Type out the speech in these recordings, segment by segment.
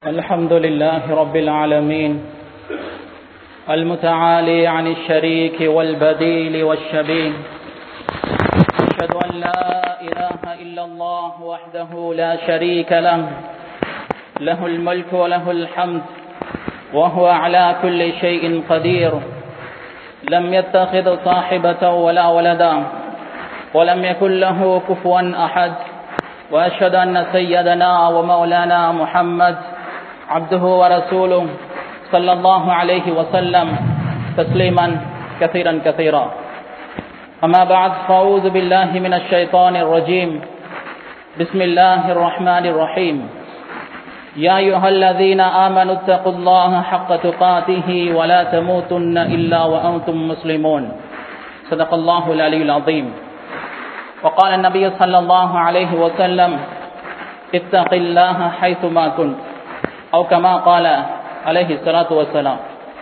الحمد لله رب العالمين المتعالي عن الشريك والبديل والشبيه أشهد أن لا إله إلا الله وحده لا شريك له له الملك وله الحمد وهو على كل شيء قدير لم يتخذ صاحبة ولا ولدا ولم يكن له كفوا أحد وأشهد أن سيدنا ومولانا محمد عبده ورسوله صلى الله عليه وسلم تسليما كثيرا كثيرا أما بعد فأعوذ بالله من الشيطان الرجيم بسم الله الرحمن الرحيم يا أيها الذين آمنوا اتقوا الله حق تقاته ولا تموتن إلا وأنتم مسلمون صدق الله العلي العظيم وقال النبي صلى الله عليه وسلم اتق الله حيثما كنت أو كما قال عليه الصلاة والسلام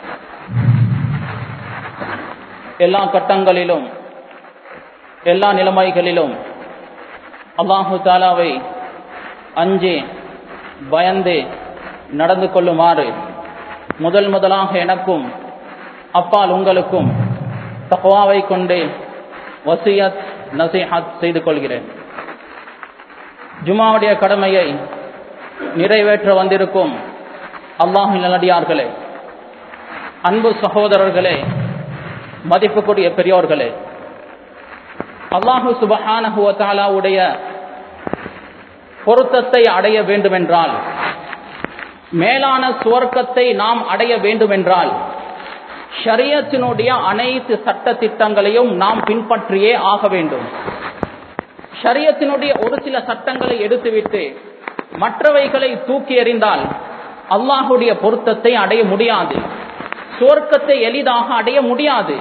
எல்லா கட்டங்களிலும் எல்லா நிலைமைகளிலும் அல்லாஹு தாலாவை அஞ்சே பயந்து நடந்து கொள்ளுமாறு முதல் முதலாக எனக்கும் அப்பால் உங்களுக்கும் தக்குவாவை கொண்டு வசியத் நசிஹத் செய்து கொள்கிறேன் ஜுமாவுடைய கடமையை நிறைவேற்ற வந்திருக்கும் அல்லாஹு நல்லடியார்களே அன்பு சகோதரர்களே மதிப்புக்குரிய பெரியோர்களே அல்லாஹு சுபஹானஹுவத்தாலாவுடைய பொருத்தத்தை அடைய வேண்டுமென்றால் மேலான சுவர்க்கத்தை நாம் அடைய வேண்டுமென்றால் ஷரியத்தினுடைய அனைத்து சட்ட திட்டங்களையும் நாம் பின்பற்றியே ஆக வேண்டும் ஷரியத்தினுடைய ஒரு சில சட்டங்களை எடுத்துவிட்டு மற்றவைகளை தூக்கி எறிந்தால் அல்லாஹுடைய பொருத்தத்தை அடைய முடியாது சுவர்க்கத்தை எளிதாக அடைய முடியாது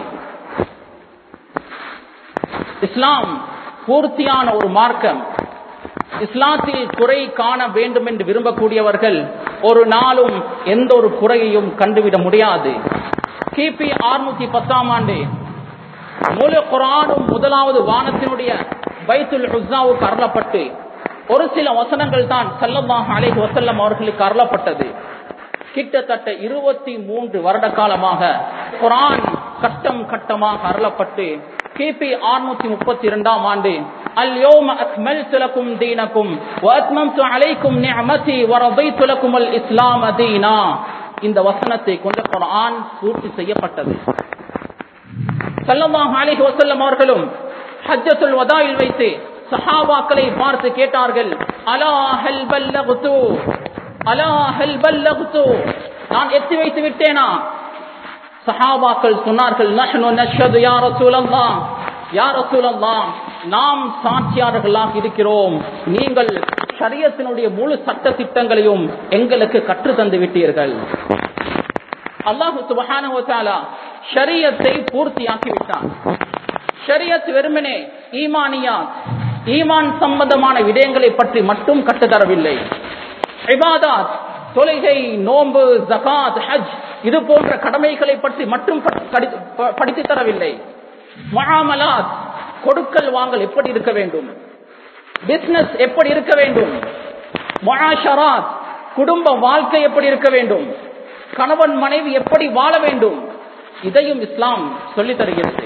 இஸ்லாம் பூர்த்தியான ஒரு மார்க்கம் இஸ்லாத்தில் குறை காண வேண்டும் என்று விரும்பக்கூடியவர்கள் ஒரு நாளும் எந்த ஒரு குறையையும் கண்டுவிட முடியாது கிபி அறுநூத்தி பத்தாம் ஆண்டு முழு குரானும் முதலாவது வானத்தினுடைய பைத்துல் ஹுசாவுக்கு அருளப்பட்டு ஒரு சில வசனங்கள் தான் சல்லல்லாஹ் அலைஹி வசல்லம் அவர்களுக்கு அருளப்பட்டது கிட்டத்தட்ட இருபத்தி மூன்று வருட காலமாக குரான் கட்டம் கட்டமாக அருளப்பட்டு கிபி அறுநூத்தி முப்பத்தி இரண்டாம் ஆண்டு اليوم أكملت لكم دينكم وأتممت عليكم نعمتي ورضيت لكم الإسلام دينا இந்த வசனத்தை கொண்ட குரான் பூர்த்தி செய்யப்பட்டது சல்லல்லாஹு அலைஹி வஸல்லம் அவர்களும் ஹஜ்ஜத்துல் வதாயில் வைத்து சஹாபாக்களை பார்த்து கேட்டார்கள் அலா ஹல் பல்லகுது அலா ஹல் பல்லகுது நான் எத்தி வைத்து விட்டேனா சஹாபாக்கள் சொன்னார்கள் நஹ்னு நஷ்ஹது யா ரசூலல்லாஹ் யா ரசூலல்லாஹ் நாம் சாட்சியாளர்களாக இருக்கிறோம் நீங்கள் ஷரியத்தினுடைய முழு சட்ட திட்டங்களையும் எங்களுக்கு கற்று தந்து விட்டீர்கள் அல்லாஹு சுபஹான ஷரியத்தை பூர்த்தியாக்கி விட்டான் ஷரியத் வெறுமனே ஈமானியா ஈமான் சம்பந்தமான விடயங்களை பற்றி மட்டும் கற்றுத்தரவில்லை இபாதாத் தொலைகை நோன்பு ஜகாத் ஹஜ் இது போன்ற கடமைகளை பற்றி மட்டும் படித்து தரவில்லை மகாமலாத் கொடுக்கல் வாங்கல் எப்படி இருக்க வேண்டும் பிசினஸ் எப்படி இருக்க வேண்டும் மொஷராத் குடும்ப வாழ்க்கை எப்படி இருக்க வேண்டும் கணவன் மனைவி எப்படி வாழ வேண்டும் இதையும் இஸ்லாம் சொல்லித் தருகிறது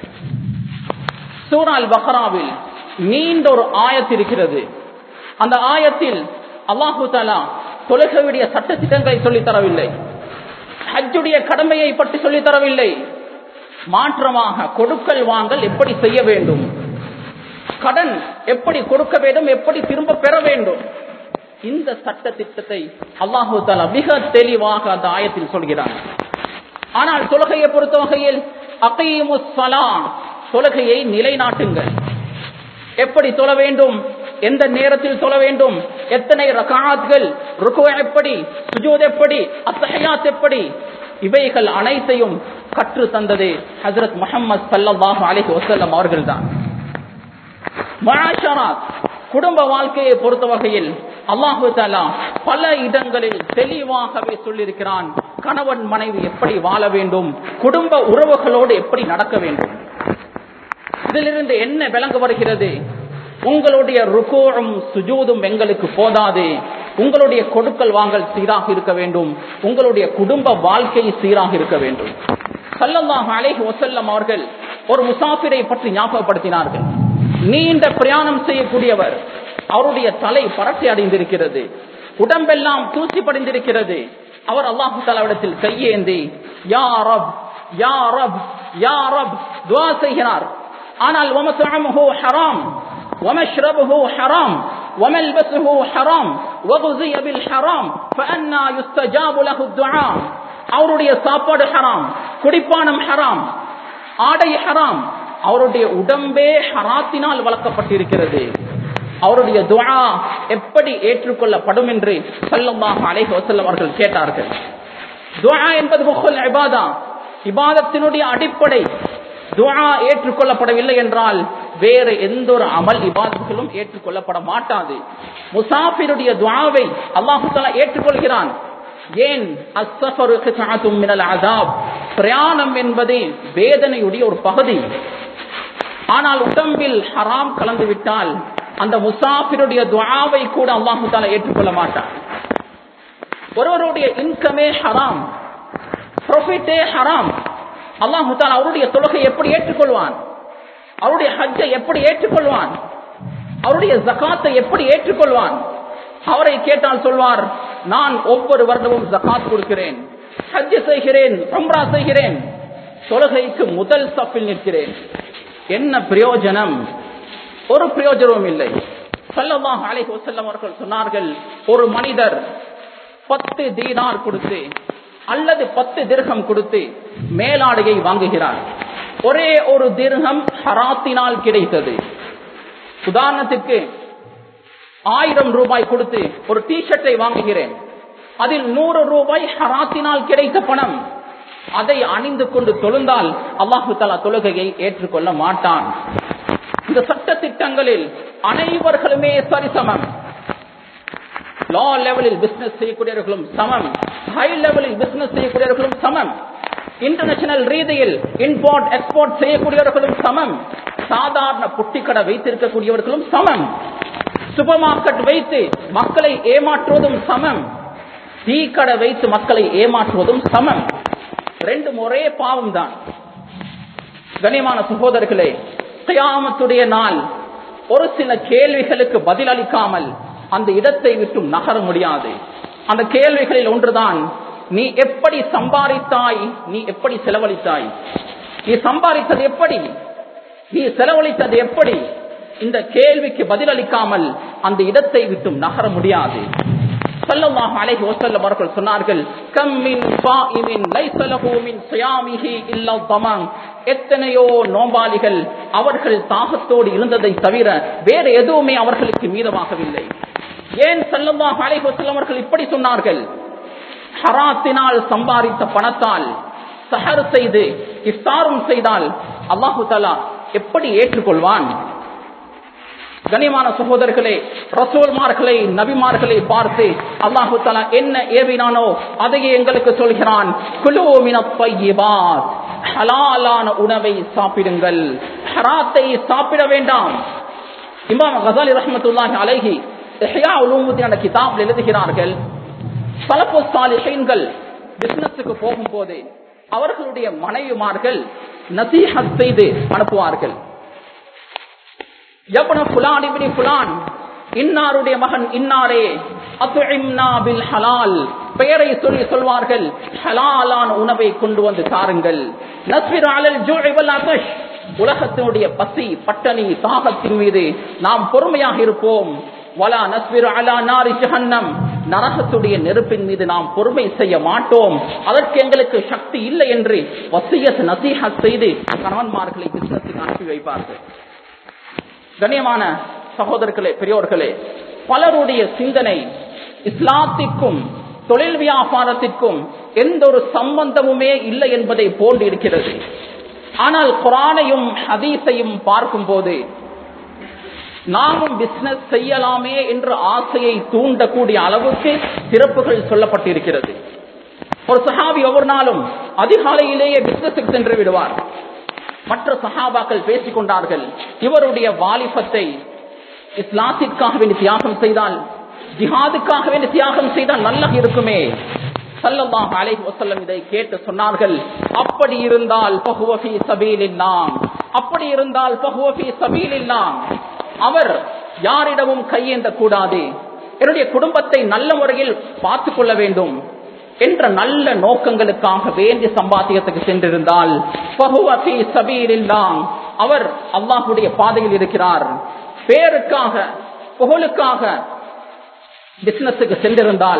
சூரால் பஹ்ராவில் நீண்ட ஒரு ஆயத்து இருக்கிறது அந்த ஆயத்தில் அல்லாஹு தாலா தொழுகையுடைய சட்ட திட்டங்களை சொல்லித் தரவில்லை ஹஜ்ஜுடைய கடமையை பற்றி சொல்லித் தரவில்லை மாற்றமாக கொடுக்கல் வாங்கல் எப்படி செய்ய வேண்டும் கடன் எப்படி கொடுக்க வேண்டும் எப்படி திரும்ப பெற வேண்டும் இந்த சட்ட திட்டத்தை அல்லாஹு தாலா மிக தெளிவாக அந்த ஆயத்தில் சொல்கிறார் ஆனால் தொழுகையை பொறுத்த வகையில் அகையுமுசலாம் தொழுகையை நிலைநாட்டுங்கள் எப்படி தொழ வேண்டும் எந்த நேரத்தில் தொழ வேண்டும் எத்தனை ரகாத்கள் ருக்கு எப்படி சுஜூத் எப்படி அத்தஹயாத் எப்படி இவைகள் அனைத்தையும் கற்று தந்தது ஹசரத் முகமது சல்லாஹு அலிஹி வசல்லம் அவர்கள் தான் குடும்ப வாழ்க்கையை பொறுத்த வகையில் அல்லாஹு தாலா பல இடங்களில் தெளிவாகவே சொல்லியிருக்கிறான் கணவன் மனைவி எப்படி வாழ வேண்டும் குடும்ப உறவுகளோடு எப்படி நடக்க வேண்டும் இதிலிருந்து என்ன விளங்க வருகிறது உங்களுடைய ருகோழும் சுஜூதும் எங்களுக்கு போதாது உங்களுடைய கொடுக்கல் வாங்கல் சீராக இருக்க வேண்டும் உங்களுடைய குடும்ப வாழ்க்கை சீராக இருக்க வேண்டும் சல்லல்லாஹு அலைஹி வஸல்லம் அவர்கள் ஒரு முசாஃபிரை பற்றி ஞாபகப்படுத்தினார்கள் நீண்ட பிரயாணம் செய்யக்கூடியவர் அவருடைய தலை பறக்கை அடைந்திருக்கிறது உடம்பெல்லாம் தூசி படிந்திருக்கிறது அவர் அல்லாஹு தாலாவிடத்தில் கையேந்தி யா ரப் யா ரப் யா ரப் துவா செய்கிறார் ஆனால் வமத்அமுஹு ஹராம் ومشربه حرام وملبسه حرام وغذي بالحرام فأنا يستجاب له الدعاء அவருடைய சாப்பாடு ஹராம் குடிப்பானம் ஹராம் ஆடை ஹராம் அவருடைய உடம்பே ஹராத்தினால் வளர்க்கப்பட்டிருக்கிறது அவருடைய துஆ எப்படி ஏற்றுக்கொள்ளப்படும் என்று சல்லல்லாஹு அலைஹி வஸல்லம் அவர்கள் கேட்டார்கள் துஆ என்பது முஹல் இபாதா இபாதத்தினுடைய அடிப்படை துஆ ஏற்றுக்கொள்ளப்படவில்லை என்றால் வேறு எந்த ஒரு அமல் இபாதத்துகளும் ஏற்றுக்கொள்ளப்பட மாட்டாது முசாஃபிருடைய துஆவை அல்லாஹு தஆலா ஏற்றுக்கொள்கிறான் ஏன் அஸ்ஸஃபரு கித்அத்தும் மினல் அஸாப் பிரயாணம் என்பது வேதனையுடைய ஒரு பகுதி ஆனால் உடம்பில் ஹராம் கலந்து விட்டால் அந்த முசாஃபிருடைய துஆவை கூட அல்லாஹு தஆலா ஏற்றுக்கொள்ள மாட்டான் ஒருவருடைய இன்கமே ஹராம் ப்ராஃபிட்டே ஹராம் அல்லாஹு தஆலா அவருடைய தொழுகை எப்படி ஏற்றுக்கொள்வான் அவருடைய ஹஜ்ஜை எப்படி ஏற்றுக்கொள்வான் அவருடைய ஜகாத்தை எப்படி ஏற்றுக்கொள்வான் அவரை கேட்டால் சொல்வார் நான் ஒவ்வொரு வருடமும் ஜகாத் கொடுக்கிறேன் ஹஜ் செய்கிறேன் உம்ரா செய்கிறேன் தொழுகைக்கு முதல் சப்பில் நிற்கிறேன் என்ன பிரயோஜனம் ஒரு பிரயோஜனமும் இல்லை சல்லல்லாஹு அலைஹி வஸல்லம் அவர்கள் சொன்னார்கள் ஒரு மனிதர் பத்து தீனார் கொடுத்து அல்லது பத்து திர்கம் கொடுத்து மேலாடையை வாங்குகிறார் ஒரே ஒரு திர்கம் ஹராத்தினால் கிடைத்தது உதாரணத்துக்கு ஆயிரம் ரூபாய் கொடுத்து ஒரு டி ஷர்ட்டை வாங்குகிறேன் அதில் நூறு ரூபாய் ஹராத்தினால் கிடைத்த பணம் அதை அணிந்து கொண்டு தொழுந்தால் அல்லாஹு தலா தொழுகையை ஏற்றுக்கொள்ள மாட்டான் இந்த சட்ட திட்டங்களில் அனைவர்களுமே சரிசமம் லா லெவலில் பிசினஸ் செய்யக்கூடியவர்களும் சமம் ஹை லெவலில் பிசினஸ் செய்யக்கூடியவர்களும் சமம் இன்டர்நேஷனல் ரீதியில் இம்போர்ட் எக்ஸ்போர்ட் செய்யக்கூடியவர்களும் சமம் சாதாரண புட்டிக்கடை வைத்திருக்கக்கூடியவர்களும் சமம் சூப்பர் மார்க்கெட் வைத்து மக்களை ஏமாற்றுவதும் சமம் டீ கடை வைத்து மக்களை ஏமாற்றுவதும் சமம் ரெண்டும் ஒரே பாவம் தான் கனிமான சகோதரர்களே கியாமத்துடைய நாள் ஒரு சில கேள்விகளுக்கு பதில் அளிக்காமல் அந்த இடத்தை விட்டு நகர முடியாது அந்த கேள்விகளில் ஒன்றுதான் நீ எப்படி சம்பாதித்தாய் நீ எப்படி செலவழித்தாய் நீ சம்பாதித்தது எப்படி நீ செலவழித்தது எப்படி இந்த கேள்விக்கு பதிலளிக்காமல் அந்த இடத்தை விட்டு நகர முடியாது ஸல்லல்லாஹு அலைஹி வஸல்லம் அவர்கள் சொன்னார்கள் கம் மின் ஸாயிமின் லைஸ லஹு மின் ஸியாமிஹி இல்லா தமாம் எத்தனையோ நோம்பாளிகள் அவர்கள் தாகத்தோடு இருந்ததை தவிர வேறு எதுவுமே அவர்களுக்கு மீதமாகவில்லை ஏன் ஸல்லல்லாஹு அலைஹி வஸல்லம் அவர்கள் இப்படி சொன்னார்கள் ஹராத்தினால் சம்பாதித்த பணத்தால் சஹர் செய்து இஃப்தாரும் செய்தால் அல்லாஹு தஆலா எப்படி ஏற்றுக்கொள்வான் கனிமான சகோதரர்களே ரசூல்மார்களை நபிமார்களை பார்த்து அல்லாஹு தலா என்ன ஏவினானோ அதையே எங்களுக்கு சொல்கிறான் ஹலாலான உணவை சாப்பிடுங்கள் ஹராத்தை சாப்பிட வேண்டாம் இமாம் கசாலி ரஹமத்துல்லாஹி அலைஹி இஹ்யா உலூமுத்தின் கிதாபில் எழுதுகிறார்கள் சலப்பு சாலிஹீன்கள் பிசினஸுக்கு போகும்போது அவர்களுடைய மனைவிமார்கள் நசீஹத் செய்து அனுப்புவார்கள் எவன புலான் இப்படி புலான் இன்னாருடைய மகன் இன்னாரே அத்துஇம்னா பில் ஹலால் பெயரை சொல்லி சொல்வார்கள் ஹலாலான உணவை கொண்டு வந்து தாருங்கள் நஸ்பிர் அலல் ஜூஇ வல் அதஷ் உலகத்தினுடைய பசி பட்டணி தாகத்தின் மீது நாம் பொறுமையாக இருப்போம் வலா நஸ்பிர் அலா நாரி ஜஹன்னம் நரகத்துடைய நெருப்பின் மீது நாம் பொறுமை செய்ய மாட்டோம் அதற்கு எங்களுக்கு சக்தி இல்லை என்று வசியத் நசீஹத் செய்து கணவன்மார்களை பிசினஸுக்கு அனுப்பி வைப்பார்கள் கண்ணியமான சகோதரர்களே பெரியோர்களே பலருடைய சிந்தனை இஸ்லாத்திற்கும் தொழில் வியாபாரத்திற்கும் எந்த ஒரு சம்பந்தமுமே இல்லை என்பதை போன்று இருக்கிறது ஆனால் குரானையும் ஹதீஸையும் பார்க்கும் போது நாமும் பிசினஸ் செய்யலாமே என்ற ஆசையை தூண்டக்கூடிய அளவுக்கு சிறப்புகள் சொல்லப்பட்டிருக்கிறது ஒரு சஹாபி ஒவ்வொரு நாளும் அதிகாலையிலேயே பிசினஸுக்கு சென்று விடுவார் மற்ற சஹாபாக்கள் பேசிக் கொண்டார்கள் இவருடைய வாலிபத்தை இஸ்லாத்திற்காக வேண்டி தியாகம் செய்தால் ஜிஹாதுக்காக வேண்டி தியாகம் செய்தால் நல்லா இருக்குமே சல்லல்லாஹு அலைஹி வஸல்லம் இதை கேட்டு சொன்னார்கள் அப்படி இருந்தால் ஃபஹுவ ஃபீ சபீலில்லாஹ் அப்படி இருந்தால் ஃபஹுவ ஃபீ சபீலில்லாஹ் அவர் யாரிடமும் கையேந்த கூடாது என்னுடைய குடும்பத்தை நல்ல முறையில் பார்த்துக் கொள்ள வேண்டும் என்ற நல்ல நோக்கங்களுக்காக வேண்டி சம்பாத்தியத்துக்கு சென்றிருந்தால் ஃபஹுவ ஃபீ சபீலில்லாஹ் அவர் அல்லாஹ்வுடைய பாதையில் இருக்கிறார் பேருக்காக புகழுக்காக பிசினஸுக்கு சென்றிருந்தால்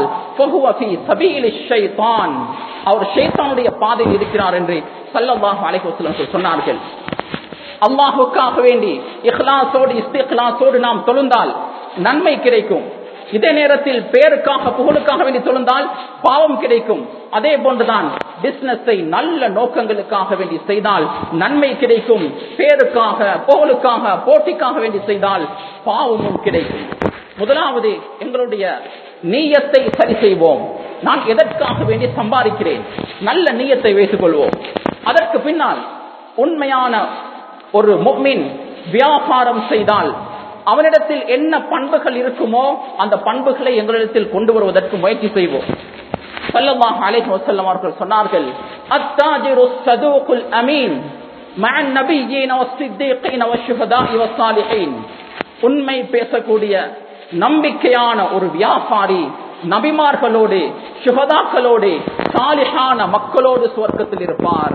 அவர் ஷைத்தானுடைய பாதையில் இருக்கிறார் என்று சல்லல்லாஹு அலைஹி வஸல்லம் சொன்னார்கள் அல்லாஹுக்காக வேண்டி இஹ்லாஸோடு இஸ்திக்லாஸோடு நாம் தொழுந்தால் நன்மை கிடைக்கும் இதே நேரத்தில் பேருக்காக புகழுக்காக வேண்டி தொழுந்தால் பாவம் கிடைக்கும் அதே போன்றுதான் பிசினஸை நல்ல நோக்கங்களுக்காக வேண்டி செய்தால் நன்மை கிடைக்கும் பேருக்காக புகழுக்காக போட்டிக்காக வேண்டி செய்தால் பாவமும் கிடைக்கும் முதலாவது எங்களுடைய நீயத்தை சரி செய்வோம் நான் எதற்காக வேண்டி சம்பாதிக்கிறேன் நல்ல நீயத்தை வைத்துக் கொள்வோம் அதற்கு பின்னால் உண்மையான ஒரு முக்மின் வியாபாரம் செய்தால் அவனிடத்தில் என்ன பண்புகள் இருக்குமோ அந்த பண்புகளை எங்களிடத்தில் கொண்டு வருவதற்கு முயற்சி செய்வோம் சல்லல்லாஹு அலைஹி வஸல்லம் அவர்கள் சொன்னார்கள் அத்தாஜிரு ஸதூகுல் அமீன் மஅ நபிய்யீன வஸ்ஸித்தீகீன வஷ்ஷுஹதாஇ வஸ்ஸாலிஹீன் உண்மை பேசக்கூடிய நம்பிக்கையான ஒரு வியாபாரி நபிமார்களோடு சுகதாக்களோடு சாலிஹான மக்களோடு சுவர்க்கத்தில் இருப்பார்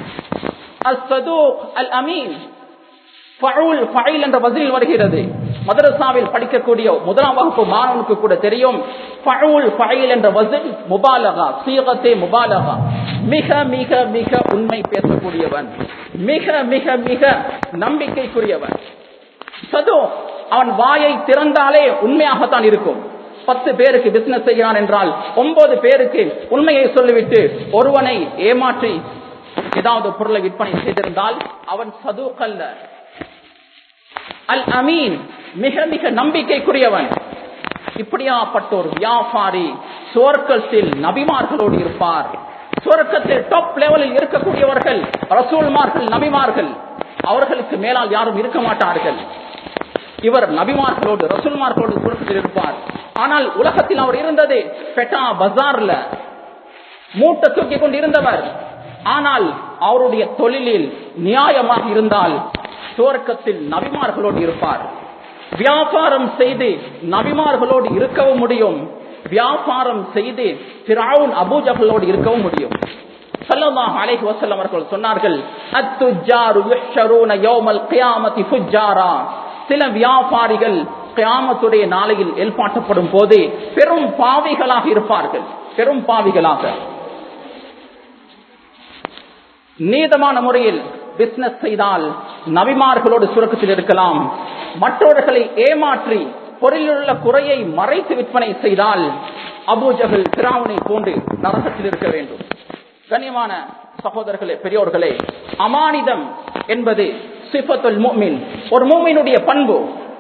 அல் அமீன் என்ற பதில் வருகிறது மதரசாவில் படிக்கக்கூடிய முதலாம் வகுப்பு மாணவனுக்கு கூட தெரியும் என்ற வசில் முபாலகா சீகத்தே முபாலகா மிக மிக மிக உண்மை பேசக்கூடியவன் மிக மிக மிக நம்பிக்கைக்குரியவன் சதோ அவன் வாயை திறந்தாலே உண்மையாகத்தான் இருக்கும் பத்து பேருக்கு பிசினஸ் செய்கிறான் என்றால் ஒன்பது பேருக்கு உண்மையை சொல்லிவிட்டு ஒருவனை ஏமாற்றி ஏதாவது பொருளை விற்பனை செய்திருந்தால் அவன் சதுக்கல்ல அல் அமீன் மிக மிக நம்பிக்கைக்குரியவன் இப்படியாப்பட்ட ஒரு வியாபாரி சுவர்க்கத்தில் நபிமார்களோடு இருப்பார் சுவர்க்கத்தில் டாப் லெவலில் இருக்கக்கூடியவர்கள் ரசூல்மார்கள் நபிமார்கள் அவர்களுக்கு மேலால் யாரும் இருக்க மாட்டார்கள் இவர் நபிமார்களோடு ரசூல்மார்களோடு சுரக்கத்தில் இருப்பார் ஆனால் உலகத்தில் அவர் இருந்தது பெட்டா பஜார்ல மூட்டை தூக்கி கொண்டு இருந்தவர் ஆனால் அவருடைய தொழிலில் நியாயமாக இருந்தால் சுவர்க்கத்தில் நபிமார்களோடு இருப்பார் வியாபாரம் செய்து நபிமார்களோடு இருக்கவும் முடியும் வியாபாரம் செய்து பிராவுன் அபூஜகளோடு இருக்கவும் முடியும் சல்லல்லாஹு அலைஹி வஸல்லம் அவர்கள் சொன்னார்கள் அத்துஜாரு யுஹ்ஷரூன யௌமல் கியாமத்தி ஃபுஜ்ஜாரா சில வியாபாரிகள் கியாமத்துடைய நாளையில் ஏற்பாட்டப்படும் போது பெரும் பாவிகளாக இருப்பார்கள் பெரும் பாவிகளாக நீதமான முறையில் பிசினஸ் செய்தால் நபிமார்களோடு சுரக்கத்தில் இருக்கலாம் மற்றவர்களை ஏமாற்றி பொருளிலுள்ள குறையை மறைத்து விற்பனை செய்தால் அபூஜகல் திராவனை போன்று நரகத்தில் இருக்க வேண்டும் கண்ணியமான சகோதரர்களே பெரியோர்களே அமானிதம் என்பது சிஃபத்துல் மூமின் ஒரு மூமினுடைய பண்பு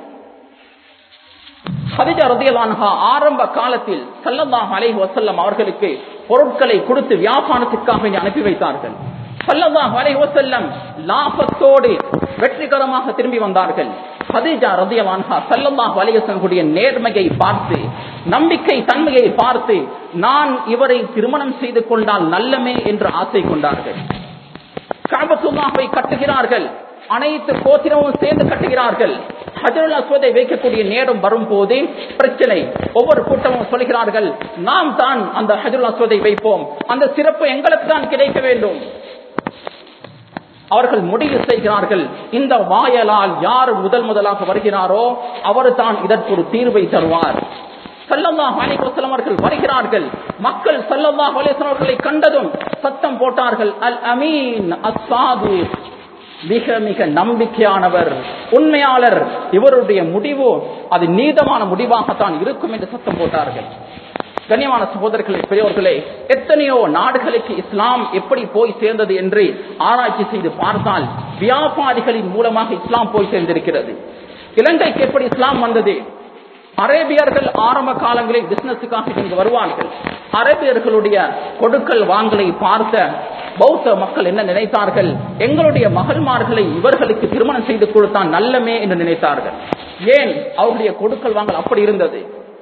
ஹதிஜா ரதியலான்ஹா ஆரம்ப காலத்தில் சல்லல்லாஹு அலைஹி வஸல்லம் அவர்களுக்கு பொருட்களை கொடுத்து வியாபாரத்திற்காக அனுப்பி வைத்தார்கள் சல்லல்லாஹு அலைஹி வஸல்லம் லாபத்தோடு வெற்றிகரமாக திரும்பி வந்தார்கள் ஹதீஜா ரதியலான்ஹா சல்லல்லாஹு அலைஹி வஸல்லம் நேர்மையை பார்த்து நம்பிக்கை தன்மையை பார்த்து நான் இவரை திருமணம் செய்து கொண்டால் நல்லமே என்று ஆசை கொண்டார்கள் காபத்துல்லாஹை கட்டுகிறார்கள் அனைத்து கோத்திரமும் சேர்ந்து கட்டுகிறார்கள் ஹஜருல் அஸ்வதை வைக்கக்கூடிய நேரம் வரும் போது பிரச்சனை ஒவ்வொரு கூட்டமும் சொல்கிறார்கள் நாம் தான் அந்த ஹஜருல் அஸ்வதை வைப்போம் அந்த சிறப்பு எங்களுக்கு தான் கிடைக்க வேண்டும் அவர்கள் முடிவு செய்கிறார்கள் இந்த வாயலால் யார் முதல் முதலாக வருகிறாரோ அவர் தான் இதற்கு ஒரு தீர்வை தருவார் சல்லல்லாஹ் அலிவசலம் அவர்கள் வருகிறார்கள் மக்கள் சல்லல்லாஹ் அலிஸ்லாம் அவர்களை கண்டதும் சத்தம் போட்டார்கள் அல் அமீன் அஸ்ஸாது மிக மிக நம்பிக்கையானவர் உண்மையாளர் இவருடைய முடிவு அது நீதமான முடிவாகத்தான் இருக்கும் என்று சத்தம் போட்டார்கள் கண்ணியமான சகோதரர்களே பெரியவர்களே எத்தனையோ நாடுகளுக்கு இஸ்லாம் எப்படி போய் சேர்ந்தது என்று ஆராய்ச்சி செய்து பார்த்தால் வியாபாரிகளின் மூலமாக இஸ்லாம் போய் சேர்ந்திருக்கிறது இலங்கைக்கு எப்படி இஸ்லாம் வந்தது அரேபியர்கள் ஆரம்ப காலங்களில் பிசினஸுக்காக இங்கு வருவார்கள் அரேபியர்களுடைய கொடுக்கல் வாங்கலை பார்த்த பௌத்த மக்கள் என்ன நினைத்தார்கள் எங்களுடைய மகள்மார்களை இவர்களுக்கு திருமணம் செய்து கொடுத்தான் நல்லமே என்று நினைத்தார்கள் ஏன் அவருடைய கொடுக்கல் வாங்கல் அப்படி இருந்தது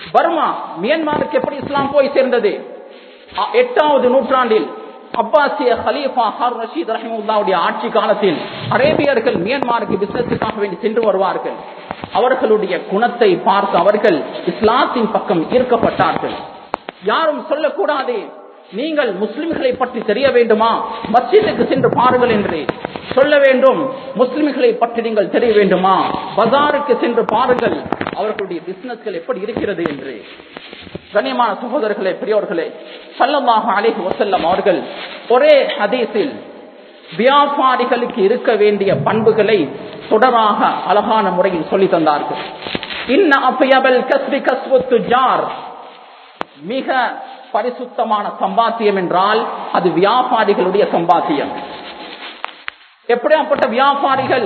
பர்மா மியான்மருக்கு எப்படி இஸ்லாம் போய் சேர்ந்தது அ- எட்டாவது நூற்றாண்டில் அப்பாசிய ஹலீஃபா ஹார் ரஷீத் ரஹிமுல்லாவுடைய ஆட்சி காலத்தில் அரேபியர்கள் மியான்மருக்கு பிசினஸுக்காக வேண்டி சென்று வருவார்கள் அவர்களுடைய குணத்தை பார்த்து அவர்கள் இஸ்லாத்தின் பக்கம் ஈர்க்கப்பட்டார்கள் யாரும் சொல்லக்கூடாது நீங்கள் முஸ்லிம்களை பற்றி தெரிய வேண்டுமா மஸ்ஜிதுக்கு சென்று பாருங்கள் என்று சொல்ல வேண்டும் முஸ்லிம்களை பற்றி நீங்கள் தெரிய வேண்டுமா பஜாருக்கு சென்று பாருங்கள் அவர்களுடைய பிசினஸ்கள் எப்படி இருக்கிறது என்று கண்ணியமான சகோதரர்களே பெரியோர்களே சல்லல்லாஹு அலைஹி வஸல்லம் அவர்கள் ஒரே ஹதீஸில் வியாபாரிகளுக்கு இருக்க வேண்டிய பண்புகளை தொடராக அழகான முறையில் சொல்லி தந்தார்கள் இன்ன அஃபியபல் கஸ்பி கஸ்பு துஜார் மிக பரிசுத்தமான சம்பாத்தியம் என்றால் அது வியாபாரிகளுடைய சம்பாத்தியம் எப்படியாப்பட்ட வியாபாரிகள்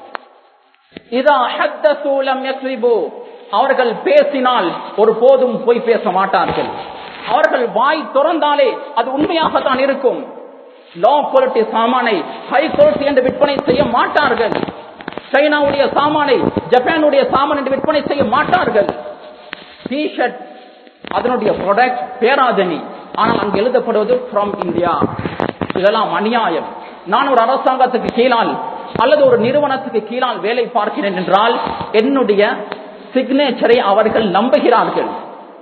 இதா ஹத்தசூ லம் யக்ரிபு அவர்கள் பேசினால் ஒரு போதும் போய் பேச மாட்டார்கள் அவர்கள் வாய் திறந்தாலே அது உண்மையாகத்தான் இருக்கும் லோ குவாலிட்டி சாமானை ஹை குவாலிட்டி என்று விற்பனை செய்ய மாட்டார்கள் சைனாவுடைய சாமானை ஜப்பானுடைய சாமான் என்று விற்பனை செய்ய மாட்டார்கள் டிஷர்ட் அதனுடைய ப்ராடக்ட் பேராதனி ஆனால் அங்கு எழுதப்படுவது ஃப்ரம் இந்தியா இதெல்லாம் அநியாயம் நான் ஒரு அரசாங்கத்துக்கு கீழால் அல்லது ஒரு நிறுவனத்துக்கு கீழால் வேலை பார்க்கிறேன் என்றால் என்னுடைய சிக்னேச்சரை அவர்கள் நம்புகிறார்கள்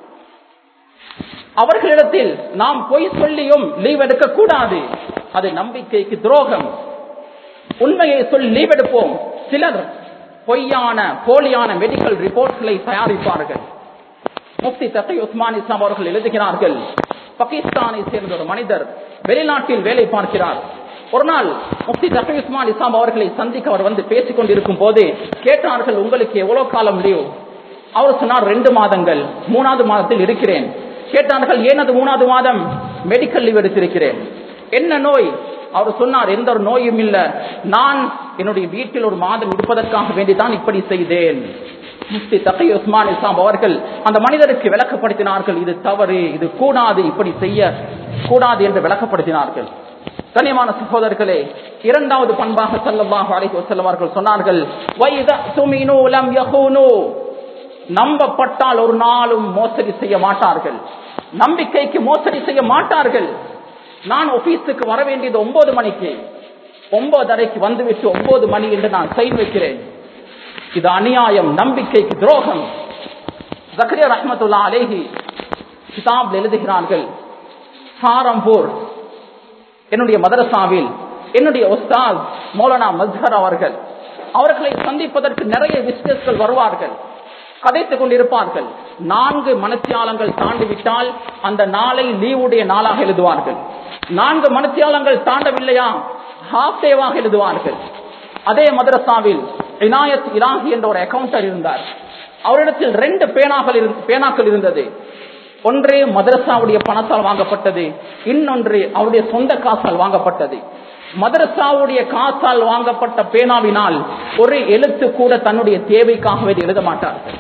அவர்களிடத்தில் நாம் பொய் சொல்லியும் லீவ் எடுக்க கூடாது அது நம்பிக்கைக்கு துரோகம் உண்மையை சொல்லி லீவ் எடுப்போம் சிலர் பொய்யான போலியான மெடிக்கல் ரிப்போர்ட்களை தயாரிப்பார்கள் முஃப்தி தத்தை உஸ்மான் இஸ்லாம் அவர்கள் எழுதுகிறார்கள் பாகிஸ்தானை சேர்ந்த ஒரு மனிதர் வெளிநாட்டில் வேலை பார்க்கிறார் ஒரு நாள் முஃப்தி தத்தை உஸ்மான் இஸ்லாம் அவர்களை சந்திக்க அவர் வந்து பேசிக் கொண்டிருக்கும் போது கேட்டார்கள் உங்களுக்கு எவ்வளவு காலம் லீவ் அவர் சொன்னார் ரெண்டு மாதங்கள் மூணாவது மாதத்தில் இருக்கிறேன் கேட்டார்கள் ஏன் அது மூணாவது மாதம் மெடிக்கல் லீவ் எடுத்திருக்கிறேன் என்ன நோய் அவர் சொன்னார் எந்த ஒரு நோயும் இல்ல நான் என்னுடைய வீட்டில் ஒரு மாதம் இருப்பதற்காக வேண்டிதான் இப்படி செய்தேன் முஃப்தி தகை உஸ்மான் இஸ்லாம் அவர்கள் அந்த மனிதருக்கு விளக்கப்படுத்தினார்கள் இது தவறு இது கூடாது இப்படி செய்ய கூடாது என்று விளக்கப்படுத்தினார்கள் கண்ணியமான சகோதரர்களே இரண்டாவது பண்பாக ஸல்லல்லாஹு அலைஹி வஸல்லம் அவர்கள் சொன்னார்கள் வைதா துமினு லம் யஹூனு நம்பப்பட்டால் ஒரு நாளும் மோசடி செய்ய மாட்டார்கள் நம்பிக்கைக்கு மோசடி செய்ய மாட்டார்கள் நான் ஆபீஸுக்கு வர வேண்டியது ஒன்பது மணிக்கு ஒன்பதரைக்கு வந்துவிட்டு ஒன்பது மணி என்று நான் சைன் வைக்கிறேன் இது அநியாயம் நம்பிக்கைக்கு துரோகம் ஜக்கரியா ரஹ்மத்துல்லா அலேஹி கிதாப் எழுதுகிறார்கள் சாரம்பூர் என்னுடைய மதரசாவில் என்னுடைய உஸ்தாத் மௌலானா மஸ்ஹர் அவர்கள் அவர்களை சந்திப்பதற்கு நிறைய விசிட்டர்ஸ்கள் வருவார்கள் கதைத்துக் கொண்டிருப்பார்கள் நான்கு மனத்தியாலங்கள் தாண்டிவிட்டால் அந்த நாளை லீவுடைய நாளாக எழுதுவார்கள் நான்கு மனத்தியாலங்கள் தாண்டவில்லையா ஹாஃப் டேவாக எழுதுவார்கள் அதே மதரசாவில் இனாயத் இலாஹி என்ற ஒரு அக்கவுண்டர் இருந்தார் அவரிடத்தில் ரெண்டு பேனாக்கள் இரு- பேனாக்கள் இருந்தது ஒன்று மதரசாவுடைய பணத்தால் வாங்கப்பட்டது இன்னொன்று அவருடைய சொந்த காசால் வாங்கப்பட்டது மதரசாவுடைய காசால் வாங்கப்பட்ட பேனாவினால் ஒரு எழுத்து கூட தன்னுடைய தேவைக்காக வேண்டி எழுத மாட்டார்கள்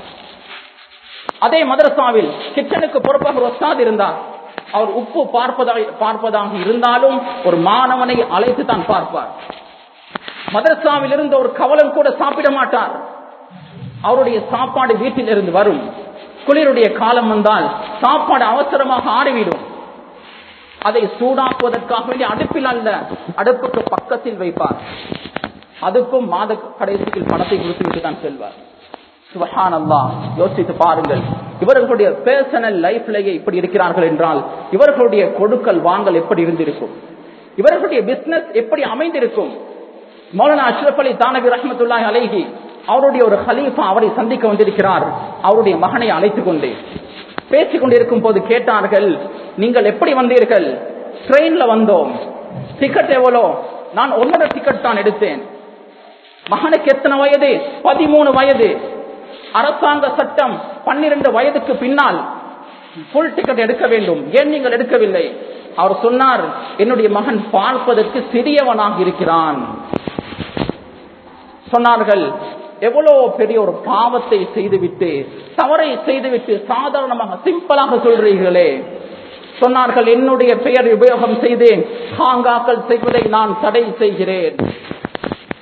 அதே மதரசாவில் கிச்சனுக்கு பொறுப்பாக ஒரு ஒஸ்தாத் இருந்தார் அவர் உப்பு பார்ப்பதாக பார்ப்பதாக இருந்தாலும் ஒரு மாணவனை அழைத்து தான் பார்ப்பார் மதரசாவில் இருந்த ஒரு கவலம் கூட சாப்பிட மாட்டார் அவருடைய சாப்பாடு வீட்டில் இருந்து வரும் குளிருடைய காலம் வந்தால் சாப்பாடு அவசரமாக ஆறிவிடும் அதை சூடாக்குவதற்காக வேண்டி அடுப்பில் அல்ல அடுப்புக்கு பக்கத்தில் வைப்பார் அதுக்கும் மாத கடைசியில் பணத்தை கொடுத்துவிட்டு தான் செல்வார் சுபஹான் அல்லாஹ் யோசித்து பாருங்கள் இவர்களுடைய பேர்சனல் லைஃப்லயே இப்படி இருக்கிறார்கள் என்றால் இவர்களுடைய கொடுக்கல் வாங்கல் எப்படி இருந்திருக்கும் இவர்களுடைய பிசினஸ் எப்படி அமைந்திருக்கும் மௌலானா அஷ்ரப் அலி தானவி ரஹமத்துல்லாஹி அலைஹி அவருடைய ஒரு ஹலீஃபா அவரை சந்திக்க வந்திருக்கிறார் அவருடைய மகனை அழைத்துக் கொண்டு பேசிக் கொண்டிருக்கும் போது கேட்டார்கள் நீங்கள் எப்படி வந்தீர்கள் ட்ரெயின்ல வந்தோம் டிக்கெட் எவ்வளோ நான் ஒன்னரை டிக்கெட் தான் எடுத்தேன் மகனுக்கு எத்தனை வயது பதிமூணு வயது அரசாங்க சட்டம் பன்னிரண்டு வயதுக்கு பின்னால் புல் டிக்கெட் எடுக்க வேண்டும் ஏன் நீங்கள் எடுக்கவில்லை அவர் சொன்னார் என்னுடைய மகன் பார்ப்பதற்கு சிறியவனாக இருக்கிறான் சொன்னார்கள் எவ்வளவு பெரிய ஒரு பாவத்தை செய்துவிட்டு தவறை செய்துவிட்டு சாதாரணமாக சிம்பிளாக சொல்றீர்களே சொன்னார்கள் என்னுடைய பெயர் உபயோகம் செய்தேன் ஹாங்காக்கள் செய்வதை நான் தடை செய்கிறேன்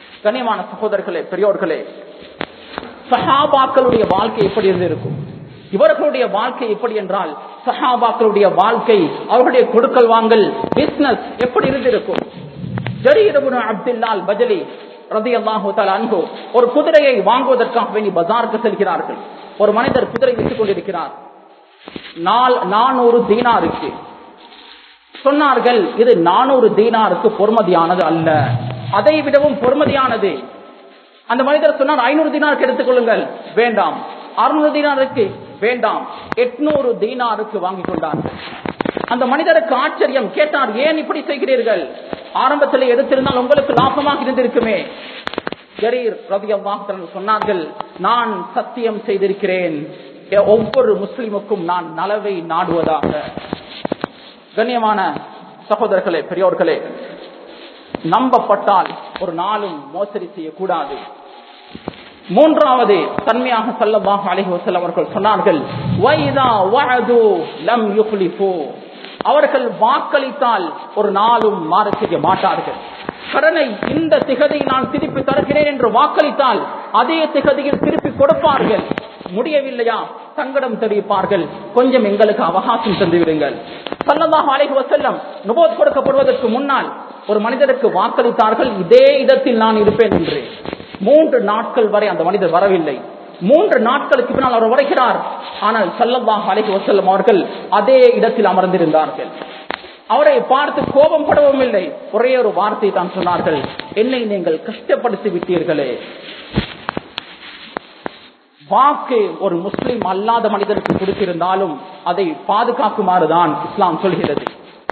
கனியமான சகோதரர்களே பெரியோர்களே சஹாபாக்களுடைய வாழ்க்கை எப்படி இருந்திருக்கும் இவர்களுடைய வாழ்க்கை எப்படி என்றால் சஹாபாக்களுடைய வாழ்க்கை அவர்களுடைய கொடுக்கல் வாங்கல் பிசினஸ் எப்படி இருந்திருக்கும் ஜரீரபுன அப்துல்லால் பஜலி ரதி அல்லாஹு அன்பு ஒரு குதிரையை வாங்குவதற்காக வேண்டி பஜாருக்கு செல்கிறார்கள் ஒரு மனிதர் குதிரை விட்டுக் கொண்டிருக்கிறார் நால் நானூறு தீனாருக்கு சொன்னார்கள் இது நானூறு தீனாருக்கு பொறுமதியானது அல்ல அதை விடவும் பொறுமதியானது அந்த மனிதர் சொன்னார் ஐநூறு தீனாருக்கு எடுத்துக்கொள்ளுங்கள் வேண்டாம் அறுநூறு தீனாருக்கு வேண்டாம் எட்நூறு தீனாருக்கு வாங்கிக் கொண்டார்கள் அந்த மனிதருக்கு ஆச்சரியம் கேட்டார் ஏன் இப்படி செய்கிறீர்கள் ஆரம்பத்தில் எடுத்திருந்தால் உங்களுக்கு லாபமாக இருந்திருக்குமே ஜரீர் ரவி சொன்னார்கள் நான் சத்தியம் செய்திருக்கிறேன் ஒவ்வொரு முஸ்லிமுக்கும் நான் நலவை நாடுவதாக கண்ணியமான சகோதரர்களே பெரியோர்களே நம்பப்பட்டால் ஒரு நாளும் மோசடி செய்யக்கூடாது மூன்றாவது தன்மையாக சல்லல்லாஹு அலைஹி வஸல்லம் அவர்கள் சொன்னார்கள் வைதா வஅது லம் யுக்லிஃபு அவர்கள் வாக்களித்தால் ஒரு நாளும் மாற செய்ய மாட்டார்கள் கடனை இந்த திகதி நான் திருப்பி தருகிறேன் என்று வாக்களித்தால் அதே திகதியில் திருப்பி கொடுப்பார்கள் முடியவில்லையா சங்கடம் தெரிவிப்பார்கள் கொஞ்சம் எங்களுக்கு அவகாசம் தந்து விடுங்கள் சல்லல்லாஹு அலைஹி வஸல்லம் நுபோத் கொடுக்கப்படுவதற்கு முன்னால் ஒரு மனிதருக்கு வாக்களித்தார்கள் இதே இடத்தில் நான் இருப்பேன் என்று மூன்று நாட்கள் வரை அந்த மனிதர் வரவில்லை மூன்று நாட்களுக்கு பின்னால் அவர் வருகிறார் ஆனால் சல்லல்லாஹு அலைஹி வஸல்லம் அவர்கள் அதே இடத்தில் அமர்ந்திருந்தார்கள் அவரை பார்த்து கோபம் படவும் இல்லை ஒரே ஒரு வார்த்தை தான் சொன்னார்கள் என்னை நீங்கள் கஷ்டப்படுத்தி விட்டீர்களே வாக்கு ஒரு முஸ்லிம் அல்லாத மனிதருக்கு கொடுத்திருந்தாலும் அதை பாதுகாக்குமாறுதான் இஸ்லாம் சொல்கிறது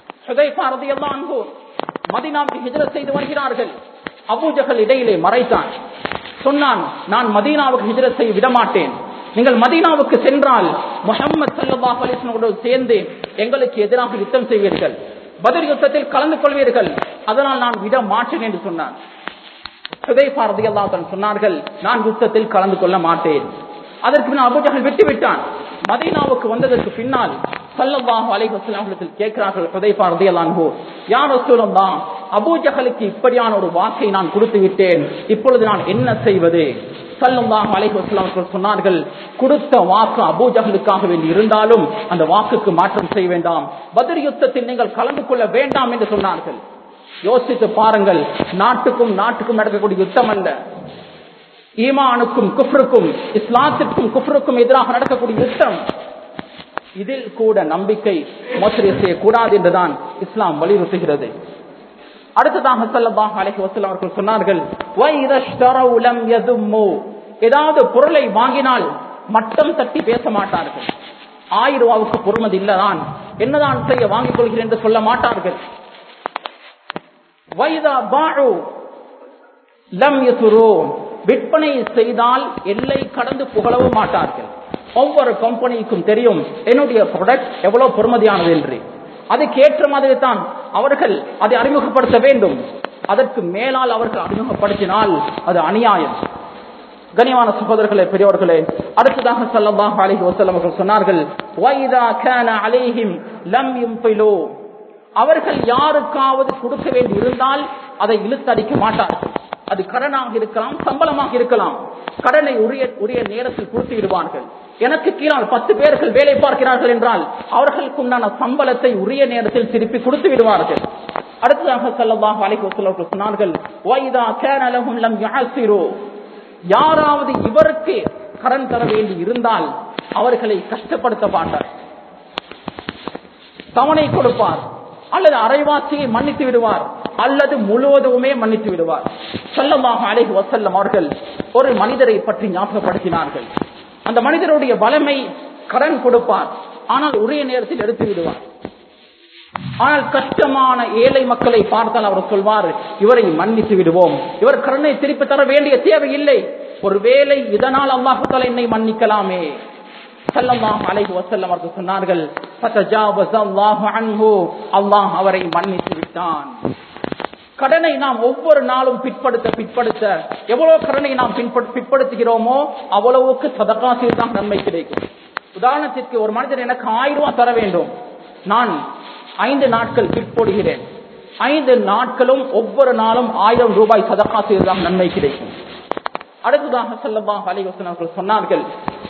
மதினாவுக்கு ஹிஜரத் செய்து வருகிறார்கள் அபூஜகல் இடையிலே மறைத்தான் சொன்னான் நான் மதீனாவுக்கு ஹிஜரத் செய்ய விடமாட்டேன் நீங்கள் மதீனாவுக்கு சென்றால் முகமது சல்லாஹ் அலிஸ்னோடு சேர்ந்து எங்களுக்கு எதிராக யுத்தம் செய்வீர்கள் பதில் யுத்தத்தில் கலந்து கொள்வீர்கள் அதனால் நான் விட மாட்டேன் என்று சொன்னான் சொன்னார்கள் நான் யுத்தத்தில் கலந்து கொள்ள மாட்டேன் அதற்கு பின்னால் அபுஜகல் விட்டு விட்டான் மதீனாவுக்கு வந்ததற்கு பின்னால் சல்லல்லாஹு அலைஹி வஸல்லம் கேட்கிறார்கள் ஹுதைஃபா ரலியல்லாஹு யா ரசூலல்லாஹ் அபூஜஹலுக்கு இப்படியான ஒரு வாக்கை நான் கொடுத்து விட்டேன் இப்பொழுது நான் என்ன செய்வது சல்லல்லாஹு அலைஹி வஸல்லம் அவர்கள் சொன்னார்கள் கொடுத்த வாக்கு அபூஜஹலுக்காக வேண்டி இருந்தாலும் அந்த வாக்குக்கு மாற்றம் செய்ய வேண்டாம் பத்ர் யுத்தத்தில் நீங்கள் கலந்து கொள்ள வேண்டாம் என்று சொன்னார்கள் யோசித்து பாருங்கள் நாட்டுக்கும் நாட்டுக்கும் நடக்கக்கூடிய யுத்தம் அல்ல ஈமானுக்கும் குஃப்ருக்கும் இஸ்லாத்திற்கும் குஃப்ருக்கும் எதிராக நடக்கக்கூடிய யுத்தம் இதில் கூட நம்பிக்கை மோசடி செய்யக்கூடாது என்றுதான் இஸ்லாம் வலியுறுத்துகிறது அடுத்ததாக சல்லல்லாஹு அலைஹி வஸல்லம் அவர்கள் சொன்னார்கள் வைரஷ்தரவு லம் யதும்மு ஏதாவது பொருளை வாங்கினால் மட்டம் தட்டி பேச மாட்டார்கள் ஆயிரம் ரூபாவுக்கு பொறுமதி இல்லதான் என்னதான் செய்ய வாங்கிக் கொள்கிறேன் என்று சொல்ல மாட்டார்கள் வைதா பாழு லம் யசுரு விற்பனை செய்தால் எல்லை கடந்து புகழவும் மாட்டார்கள் ஒவ்வொரு கம்பெனிக்கும் தெரியும் என்னுடைய ப்ராடக்ட் எவ்வளவு பொறுமதியானது என்று அதுக்கு ஏற்ற மாதிரி தான் அவர்கள் அதை அறிமுகப்படுத்த வேண்டும் அதற்கு மேலால் அவர்கள் அறிமுகப்படுத்தினால் அது அநியாயம் கனிவான சகோதரர்களே பெரியவர்களே அடுத்ததாக சல்லல்லாஹு அலைஹி வஸல்லம் அவர்கள் சொன்னார்கள் வைதா கான அலைஹிம் லம் யும்பிலு அவர்கள் யாருக்காவது கொடுக்க வேண்டி இருந்தால் அதை இழுத்தடிக்க மாட்டார்கள் அது கடனாக இருக்கலாம் சம்பளமாக இருக்கலாம் கடனை உரிய உரிய நேரத்தில் கொடுத்து விடுவார்கள் எனக்கு கீழால் பத்து பேர்கள் வேலை பார்க்கிறார்கள் என்றால் அவர்களுக்கு உண்டான சம்பளத்தை உரிய நேரத்தில் திருப்பி கொடுத்து விடுவார்கள் அடுத்ததாக செல்லவாக அழைக்கு சொன்னார்கள் வைதா கேனலகும் லம் யாசிரோ யாராவது இவருக்கு கடன் தர வேண்டி இருந்தால் அவர்களை கஷ்டப்படுத்த மாட்டார் தவணை கொடுப்பார் அல்லது அரைவாசியை மன்னித்து விடுவார் அல்லது முழுவதுமே மன்னித்து விடுவார் செல்லமாக அழகு வசல்லம் அவர்கள் ஒரு மனிதரை பற்றி ஞாபகப்படுத்தினார்கள் அந்த மனிதருடைய வளமை கடன் கொடுப்பார் ஆனால் உரிய நேரத்தில் எடுத்து விடுவார் ஆனால் கஷ்டமான ஏழை மக்களை பார்த்தால் அவர் சொல்வார் இவரை மன்னித்து விடுவோம் இவர் கடனை திருப்பி தர வேண்டிய தேவையில்லை ஒருவேளை இதனால் அல்லாஹால என்னை மன்னிக்கலாமே சல்லல்லாஹு அலைஹி வஸல்லம் அவர்கள் சொன்னார்கள் ஃபதஜாவஸ அல்லாஹு அன்ஹு அல்லாஹ் அவரை மன்னித்து விட்டான் கடனை நாம் ஒவ்வொரு நாளும் பிற்படுத்த பிற்படுத்த எவ்வளவு கடனை நாம் பிற்படுத்துகிறோமோ அவ்வளவுக்கு சதக்கா செய்தான் நன்மை கிடைக்கும் உதாரணத்திற்கு ஒரு மனிதர் எனக்கு ஆயிரம் ரூபாய் தர வேண்டும் நான் ஐந்து நாட்கள் பிற்போடுகிறேன் ஐந்து நாட்களும் ஒவ்வொரு நாளும் ஆயிரம் ரூபாய் சதக்கா செய்வதாக நன்மை கிடைக்கும் அடுத்ததாக செல்லலாம் அலிவசன் அவர்கள் சொன்னார்கள்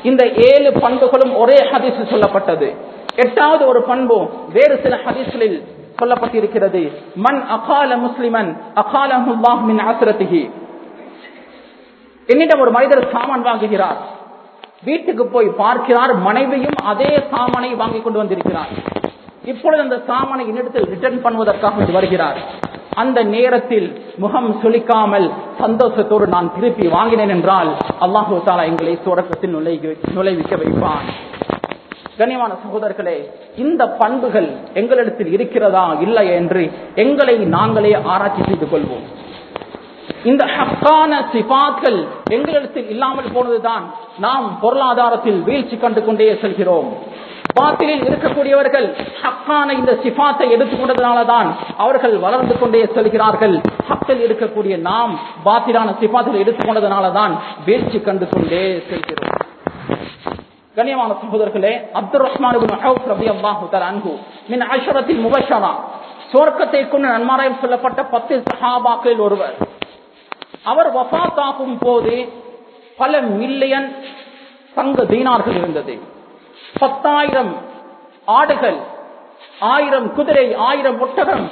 இந்த ஏழு பண்புகளும் ஒரே ஹதீஸ் சொல்லப்பட்டது எட்டாவது ஒரு பண்பு வேறு சில ஹதீஸ்களில் சொல்லப்பட்டிருக்கிறது மன் அகால முஸ்லிமன் அகாலஹுல்லாஹ் மின் அஸ்ரத்திஹி என்னிடம் ஒரு மனிதர் சாமான் வாங்குகிறார் வீட்டுக்கு போய் பார்க்கிறார் மனைவியும் அதே சாமானை வாங்கி கொண்டு வந்திருக்கிறார் இப்பொழுது அந்த சாமானை என்னிடத்தில் ரிட்டர்ன் பண்ணுவதற்காக இங்கு வருகிறார் அந்த நேரத்தில் முகம் சுளிக்காமல் சந்தோஷத்தோடு நான் திருப்பி வாங்கினேன் என்றால் அல்லாஹு தாலா எங்களை தொடக்கத்தில் நுழைவிக்க வைப்பான் கனிவான சகோதரர்களே இந்த பண்புகள் எங்களிடத்தில் இருக்கிறதா இல்லை என்று எங்களை நாங்களே ஆராய்ச்சி செய்து கொள்வோம் இந்த ஹக்கான சிபாக்கள் எங்களிடத்தில் இல்லாமல் போனதுதான் நாம் பொருளாதாரத்தில் வீழ்ச்சி கண்டு கொண்டே செல்கிறோம் பாத்திலில் இருக்கக்கூடியவர்கள் ஹக்கான இந்த சிபாத்தை எடுத்துக்கொண்டதுனாலதான் அவர்கள் வளர்ந்து கொண்டே செல்கிறார்கள் ஹக்கில் இருக்கக்கூடிய நாம் பாத்திலான சிபாத்தில் எடுத்துக்கொண்டதுனாலதான் வீழ்ச்சி கண்டு கொண்டே செல்கிறோம் கண்ணியமான சகோதரர்களே அப்துல் ரஹ்மான் ரபி அல்லாஹு அன்பு மின் அஷரத்தில் முபஷரா சுவர்க்கத்தை கொண்டு நன்மாராயம் சொல்லப்பட்ட பத்து சஹாபாக்களில் ஒருவர் அவர் வபாத்தாகும் போது பல மில்லியன் தங்க தீனார்கள் இருந்தது பத்தாயிரம் ஆடுகள் ஆயிரம் குதிரை ஆயிரம் ஒட்டகம்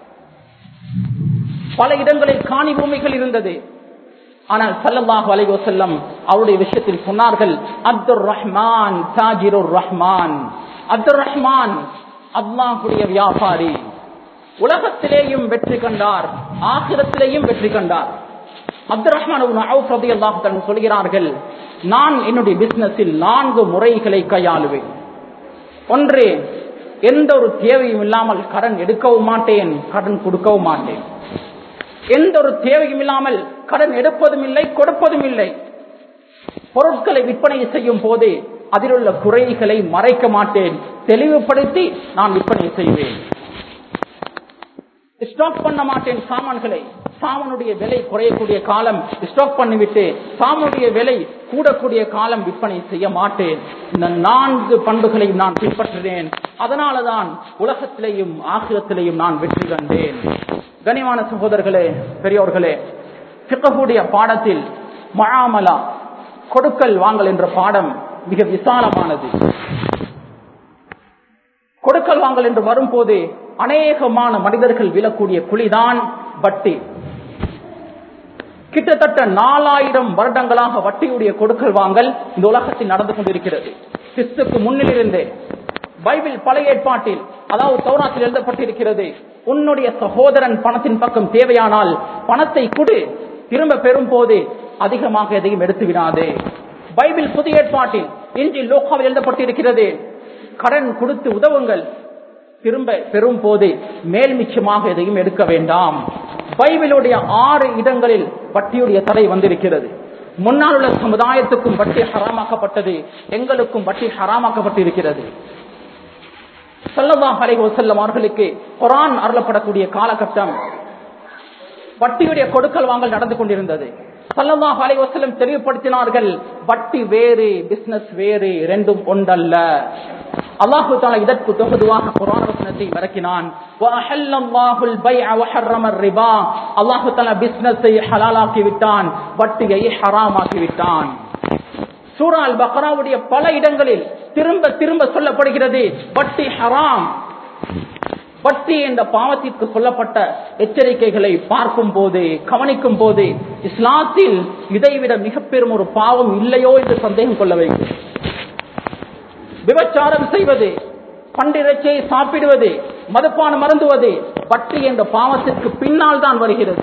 பல இடங்களில் காணி பூமிகள் இருந்தது ஆனால் சல்லல்லாஹு அலைஹி வஸல்லம் அவருடைய விஷயத்தில் சொன்னார்கள் அப்துர் ரஹ்மான் தாஜிருர் ரஹ்மான் அப்துர் ரஹ்மான் அல்லாஹுடைய வியாபாரி உலகத்திலேயும் வெற்றி கண்டார் ஆகிரத்திலேயும் வெற்றி கண்டார் அப்துல் ரஹ்மான் சொல்கிறார்கள் நான் என்னுடைய பிசினஸில் நான்கு முறைகளை கையாளுவேன் ஒன்று எந்த ஒரு தேவையும் இல்லாமல் கடன் எடுக்கவும் மாட்டேன் கடன் கொடுக்கவும் மாட்டேன் எந்த ஒரு தேவையும் இல்லாமல் கடன் எடுப்பதும் இல்லை கொடுப்பதும் இல்லை பொருட்களை விற்பனை செய்யும் போது அதில் உள்ள குறைகளை மறைக்க மாட்டேன் தெளிவுபடுத்தி நான் விற்பனை செய்வேன் ஸ்டாக் பண்ண மாட்டேன் சாமான்களை சாமானுடைய விலை குறையக்கூடிய காலம் ஸ்டாக் பண்ணிவிட்டு சாமானுடைய விலை கூடக்கூடிய காலம் விற்பனை செய்ய மாட்டேன் இந்த நான்கு பண்புகளையும் நான் பின்பற்றினேன் அதனாலதான் உலகத்திலேயும் ஆகிரத்திலேயும் நான் வெற்றி கண்டேன் கனிவான சகோதரர்களே பெரியோர்களே பிக்கக்கூடிய பாடத்தில் மழாமலா கொடுக்கல் வாங்கல் என்ற பாடம் மிக விசாலமானது கொடுக்கல் வாங்கல் என்று வரும்போது அநேகமான மனிதர்கள் விழக்கூடிய குழிதான் வட்டி கிட்டத்தட்ட நாலாயிரம் வருடங்களாக வட்டியுடைய கொடுக்கல் வாங்கல் இந்த உலகத்தில் நடந்து கொண்டிருக்கிறது கிறிஸ்துக்கு முன்னிலிருந்தே பைபிள் பழைய ஏற்பாட்டில் அதாவது தௌராத்தில் எழுதப்பட்டிருக்கிறது உன்னுடைய சகோதரன் பணத்தின் பக்கம் தேவையானால் பணத்தை கொடு திரும்ப பெறும் போது அதிகமாக எதையும் எடுத்து விடாதே பைபிள் புதிய ஏற்பாட்டில் இன்று லோகாவில் எழுதப்பட்டிருக்கிறது கடன் கொடுத்து உதவுங்கள் திரும்ப பெறும் போது மேல் மிச்சமாக எதையும் எடுக்க வேண்டாம் பைபிளுடைய ஆறு இடங்களில் வட்டியுடைய தடை வந்திருக்கிறது முன்னால் உள்ள சமுதாயத்துக்கும் வட்டி ஹராமாக்கப்பட்டது எங்களுக்கும் வட்டி ஹராமாக்கப்பட்டிருக்கிறது சொல்லலாம் அலை செல்லும் அவர்களுக்கு குரான் அருளப்படக்கூடிய காலகட்டம் வட்டியுடைய கொடுக்கல் வாங்கல் நடந்து கொண்டிருந்தது சல்லல்லாஹு அலைஹி வஸல்லம் தெளிவுபடுத்தினார்கள் வட்டி வேறு பிசினஸ் வேறு ரெண்டும் ஒன்றல்ல அல்லாஹு தஆலா இதற்கு தொகுதுவாக குர்ஆன் வசனத்தை இறக்கினான் வஅஹல்லல்லாஹுல் பைஅ வஹர்ரமர் ரிபா அல்லாஹு தஆலா பிசினஸை ஹலாலாக்கி விட்டான் வட்டியை ஹராமாக்கி விட்டான் சூரா அல் பக்ராவுடைய பல இடங்களில் திரும்ப திரும்ப சொல்லப்படுகிறது வட்டி ஹராம் வட்டி என்ற பாவத்திற்கு சொல்லப்பட்ட எச்சரிக்கைகளை பார்க்கும் போது கவனிக்கும் போது இஸ்லாத்தில் இதைவிட மிக பெரும் ஒரு பாவம் இல்லையோ என்று சந்தேகம் கொள்ள வைக்கும் விபச்சாரம் செய்வது பண்டிரச்சையை சாப்பிடுவது மதுப்பானம் மருந்துவது வட்டி என்ற பாவத்திற்கு பின்னால் தான் வருகிறது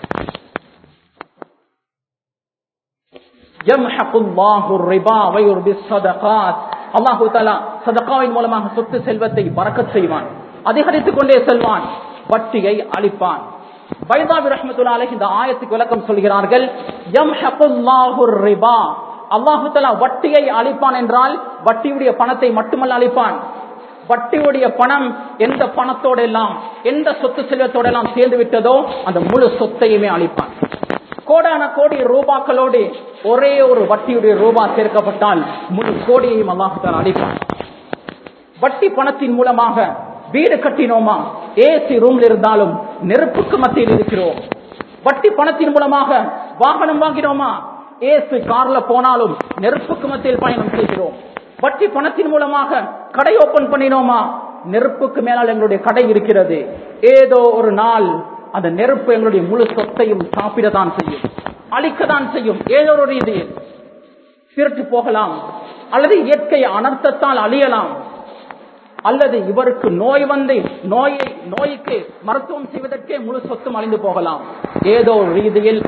அல்லாஹு தலா சதகாவின் மூலமாக சொத்து செல்வத்தை பறக்கச் செய்வான் அதிகரித்துக் கொண்டே செல்வான் வட்டியை அளிப்பான் பைதாபி ரஹமத்துல்லா அலஹி இந்த ஆயத்துக்கு விளக்கம் சொல்கிறார்கள் எம் ரிபா அல்லாஹு தலா வட்டியை அளிப்பான் என்றால் வட்டியுடைய பணத்தை மட்டுமல்ல அளிப்பான் வட்டியுடைய பணம் எந்த பணத்தோட எல்லாம் எந்த சொத்து செல்வத்தோட எல்லாம் சேர்ந்து விட்டதோ அந்த முழு சொத்தையுமே அளிப்பான் கோடான கோடி ரூபாக்களோடு ஒரே ஒரு வட்டியுடைய ரூபா சேர்க்கப்பட்டால் முழு கோடியையும் அல்லாஹால அளிப்பான் வட்டி பணத்தின் மூலமாக வீடு கட்டினோமா ஏசி ரூம்ல இருந்தாலும் நெருப்புக்கு மத்தியில் இருக்கிறோம் வட்டி பணத்தின் மூலமாக வாகனம் வாங்கினோமா ஏசு கார்ல போனாலும் நெருப்புக்கு மத்தியில் பயணம் செய்கிறோம் வட்டி பணத்தின் மூலமாக கடை ஓபன் பண்ணினோமா நெருப்புக்கு மேலால் எங்களுடைய கடை இருக்கிறது ஏதோ ஒரு நாள் அந்த நெருப்பு எங்களுடைய முழு சொத்தையும் சாப்பிடத்தான் செய்யும் அழிக்கத்தான் செய்யும் ஏதோ ஒரு ரீதியில் திருட்டு போகலாம் அல்லது இயற்கை அனர்த்தத்தால் அழியலாம் அல்லது இவருக்கு நோய் வந்து நோயை நோய்க்கு மருத்துவம் செய்வதற்கே முழு சொத்தும் அழிந்து போகலாம் ஏதோ ஒரு ரீதியில்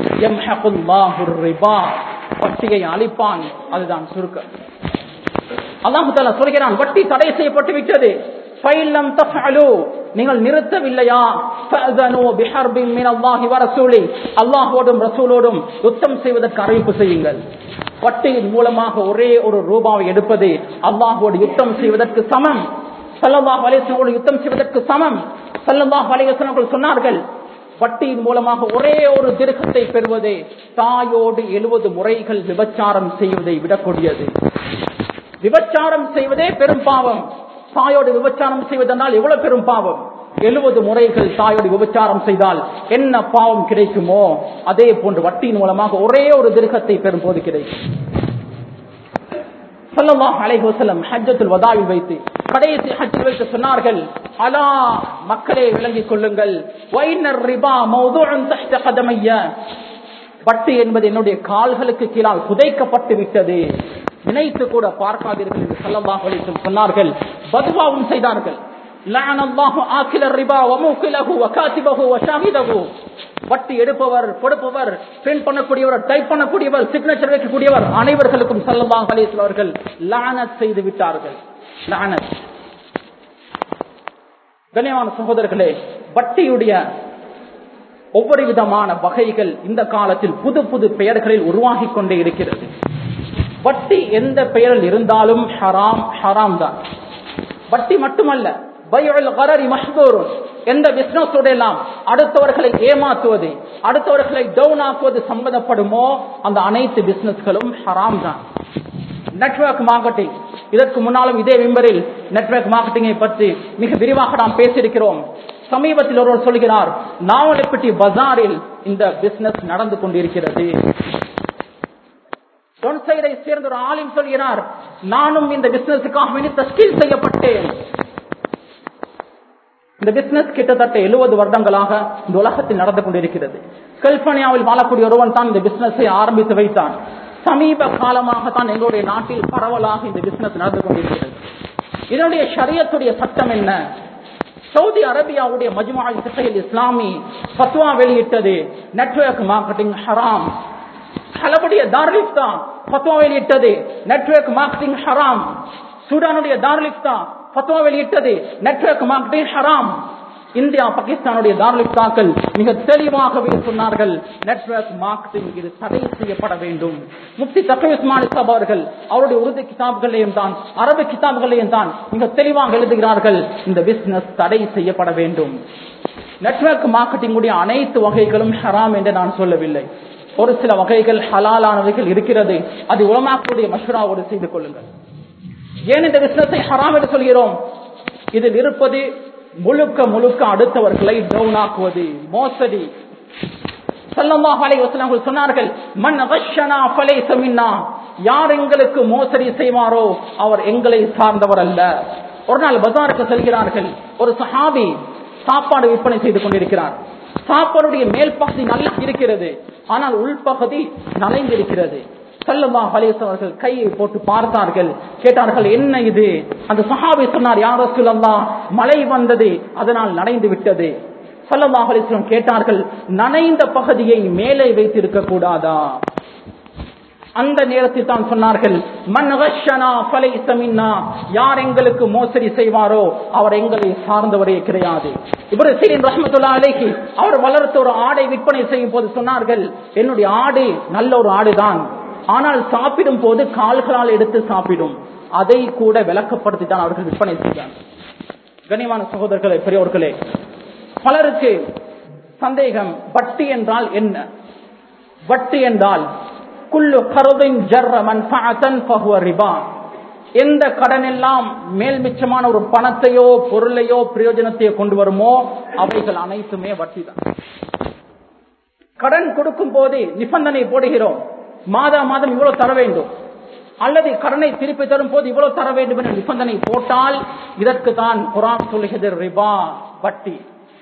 வட்டியை அழிப்பான் அதுதான் சுருக்கம் அல்லாஹு தாலா சொல்கிறான் வட்டி தடை செய்யப்பட்டு விட்டது ஃபைலம் தஃஅலு நீங்கள் நிறுத்தவில்லையா ஃபஅதனு பிஹர்பின் மின் அல்லாஹி வ ரசூலி அல்லாஹ்வோடும் ரசூலோடும் யுத்தம் செய்வதற்கு அறிவிப்பு செய்யுங்கள் வட்டியின் மூலமாக ஒரே ஒரு ரூபாவை எடுப்பது அல்லாஹ்வோடு யுத்தம் செய்வதற்கு சமம் சல்லல்லாஹு அலைஹி வஸல்லம் யுத்தம் செய்வதற்கு சமம் சல்லல்லாஹு அலைஹி வஸல்லம் சொன்னார்கள் வட்டியின் மூலமாக ஒரே ஒரு திருகத்தை பெறுவதே தாயோடு எழுபது முறைகள் விபச்சாரம் செய்வதை விடக்கூடியது விபச்சாரம் செய்வதே பெரும் பாவம் தாயோடு விபச்சாரம் செய்வதனால் எவ்வளவு பெரும் பாவம் எழுபது முறைகள் தாயோடு விபச்சாரம் செய்தால் என்ன பாவம் கிடைக்குமோ அதே போன்று வட்டியின் மூலமாக ஒரே ஒரு திருகத்தை பெறும் போது கிடைக்கும் சல்லல்லாஹு அலைஹி வஸல்லம் ஹஜ்ஜத்துல் வதாவில் வைத்து கடைசி ஹஜ்ஜில் வைத்து சொன்னார்கள் அலா மக்களே விளங்கிக் கொள்ளுங்கள் வைனர் ரிபா மௌதுஉன் தஹ்த கதமைய வட்டி என்பது என்னுடைய கால்களுக்கு கீழால் புதைக்கப்பட்டு விட்டது நினைத்து கூட பார்க்காதீர்கள் என்று சல்லல்லாஹு அலைஹி வஸல்லம் சொன்னார்கள் பதுவாவும் செய்தார்கள் லஅன அல்லாஹு ஆக்கில ரிபா வ மூக்கிலஹு வ காத்திபஹு வ ஷாஹிதஹு வட்டி எடுப்பவர் கொடுப்பவர் பிரிண்ட் பண்ணக்கூடியவர் டைப் பண்ணக்கூடியவர் சிக்னேச்சர் வைக்கக்கூடியவர் அனைவர்களுக்கும் சல்லல்லாஹு அலைஹி வஸல்லம் அவர்கள் லானத் செய்து விட்டார்கள் லானத் கண்ணியமான சகோதரர்களே வட்டியுடைய ஒவ்வொரு விதமான வகைகள் இந்த காலத்தில் புது புது பெயர்களில் உருவாகி கொண்டே இருக்கிறது வட்டி எந்த பெயரில் இருந்தாலும் ஹராம் ஹராம் தான் வட்டி மட்டுமல்ல பையுல் கரரி மஹ்தூருன் எந்த பிசினஸ் எல்லாம் அடுத்தவர்களை ஏமாற்றுவது அடுத்தவர்களை டவுன் ஆக்குவது சம்பந்தப்படுமோ அந்த அனைத்து பிசினஸ்களும் ஹராம் தான் நெட்வொர்க் மார்க்கெட்டிங் இதற்கு முன்னாலும் இதே விம்பரில் நெட்வொர்க் மார்க்கெட்டிங்கை பற்றி மிக விரிவாக நாம் பேசியிருக்கிறோம் சமீபத்தில் ஒருவர் சொல்கிறார் நாவலப்பட்டி பஜாரில் இந்த பிசினஸ் நடந்து கொண்டிருக்கிறது தொன்சைரை சேர்ந்த ஒரு ஆளும் சொல்கிறார் நானும் இந்த பிசினஸுக்காக வேண்டி தஸ்கீல் செய்யப்பட்டேன் இந்த பிசினஸ் கிட்டத்தட்ட எழுபது வருடங்களாக இந்த உலகத்தில் நடந்து கொண்டிருக்கிறது கல்பனியாவில் வாழக்கூடிய ஒருவன் தான் இந்த பிசினஸை ஆரம்பித்து வைத்தான் சமீப காலமாக தான் எங்களுடைய நாட்டில் பரவலாக இந்த பிசினஸ் நடந்து கொண்டிருக்கிறது இதனுடைய ஷரியத்துடைய சட்டம் என்ன சவுதி அரேபியாவுடைய மஜ்மால் சிட்டையில் இஸ்லாமி பத்வா வெளியிட்டது நெட்வொர்க் மார்க்கெட்டிங் ஹராம் ஹலபுடைய தார்லிப்தா பத்வா வெளியிட்டது நெட்வொர்க் மார்க்கெட்டிங் ஹராம் சூடானுடைய தார்லிப்தா பத்வா வெளியிட்டது நெட்வொர்க் மார்க்கெட்டிங் ஹராம் இந்தியா பாகிஸ்தானுடைய தார்லிப்தாக்கள் மிக தெளிவாகவே சொன்னார்கள் நெட்வொர்க் மார்க்கெட்டிங் இது தடை செய்யப்பட வேண்டும் முப்தி தக்கை உஸ்மான் இஸ்லாப் அவர்கள் அவருடைய உருது கிதாப்களையும் தான் அரபு கிதாப்களையும் தான் மிக தெளிவாக எழுதுகிறார்கள் இந்த பிசினஸ் தடை செய்யப்பட வேண்டும் நெட்வொர்க் மார்க்கெட்டிங் உடைய அனைத்து வகைகளும் ஹராம் என்று நான் சொல்லவில்லை ஒரு சில வகைகள் ஹலாலானவைகள் இருக்கிறது அது உலமாக்களுடைய மஷூராவோடு செய்து கொள்ளுங்கள் ஏன் இந்த பிசினஸை ஹராம் என்று சொல்கிறோம் இதில் இருப்பது முழுக்க முழுக்க அடுத்தவர்களை டவுன் ஆக்குவது மோசடி சல்லல்லாஹு அலைஹி வஸல்லம் சொன்னார்கள் மன் கஷனா ஃபலைஸ மின்னா யார் எங்களுக்கு மோசடி செய்வாரோ அவர் எங்களை சார்ந்தவர் அல்ல ஒரு நாள் பஜாருக்கு செல்கிறார்கள் ஒரு சஹாபி சாப்பாடு விற்பனை செய்து கொண்டிருக்கிறார் சாப்பாடுடைய மேல் பகுதி நல்லா இருக்கிறது ஆனால் உள்பகுதி நனைந்திருக்கிறது சல்லல்லா அலேஸ் அவர்கள் கையை போட்டு பார்த்தார்கள் கேட்டார்கள் என்ன இது அந்த சஹாபி சொன்னார் யாரோ சொல்லல்லா மழை வந்தது அதனால் நனைந்து விட்டது சல்லல்லா அலிஸ்லம் கேட்டார்கள் நனைந்த பகுதியை மேலே வைத்திருக்க கூடாதா அந்த நேரத்தில் தான் சொன்னார்கள் யார் எங்களுக்கு மோசடி செய்வாரோ அவர் எங்களை சார்ந்தவரே கிடையாது இப்ரஹீம் ரஹமத்துல்லா அலைஹி அவர் வளர்த்த ஒரு ஆடை விற்பனை செய்யும் போது சொன்னார்கள் என்னுடைய ஆடு நல்ல ஒரு ஆடுதான் ஆனால் சாப்பிடும் போது கால்களால் எடுத்து சாப்பிடும் அதை கூட விளக்கப்படுத்தி தான் அவர்கள் விற்பனை செய்தார் கனிமான சகோதரர்களே பெரியவர்களே பலருக்கு சந்தேகம் வட்டி என்றால் என்ன வட்டி என்றால் குல்லு கருதின் ஜர்ர மன்ஃபஅத்தன் ஃபஹுவ ரிபா எந்த கடன் எல்லாம் மேல் மிச்சமான ஒரு பணத்தையோ பொருளையோ பிரயோஜனத்தையோ கொண்டு வருமோ அவைகள் அனைத்துமே வட்டி தான் கடன் கொடுக்கும் போது நிபந்தனை போடுகிறோம் மாதா மாதம் இவ்வளவு தர வேண்டும் அல்லது கடனை திருப்பி தரும் போது இவ்வளவு தர வேண்டும் என்ற நிபந்தனை போட்டால் இதற்கு தான் குரான் சொல்லுகிறது ரிபா வட்டி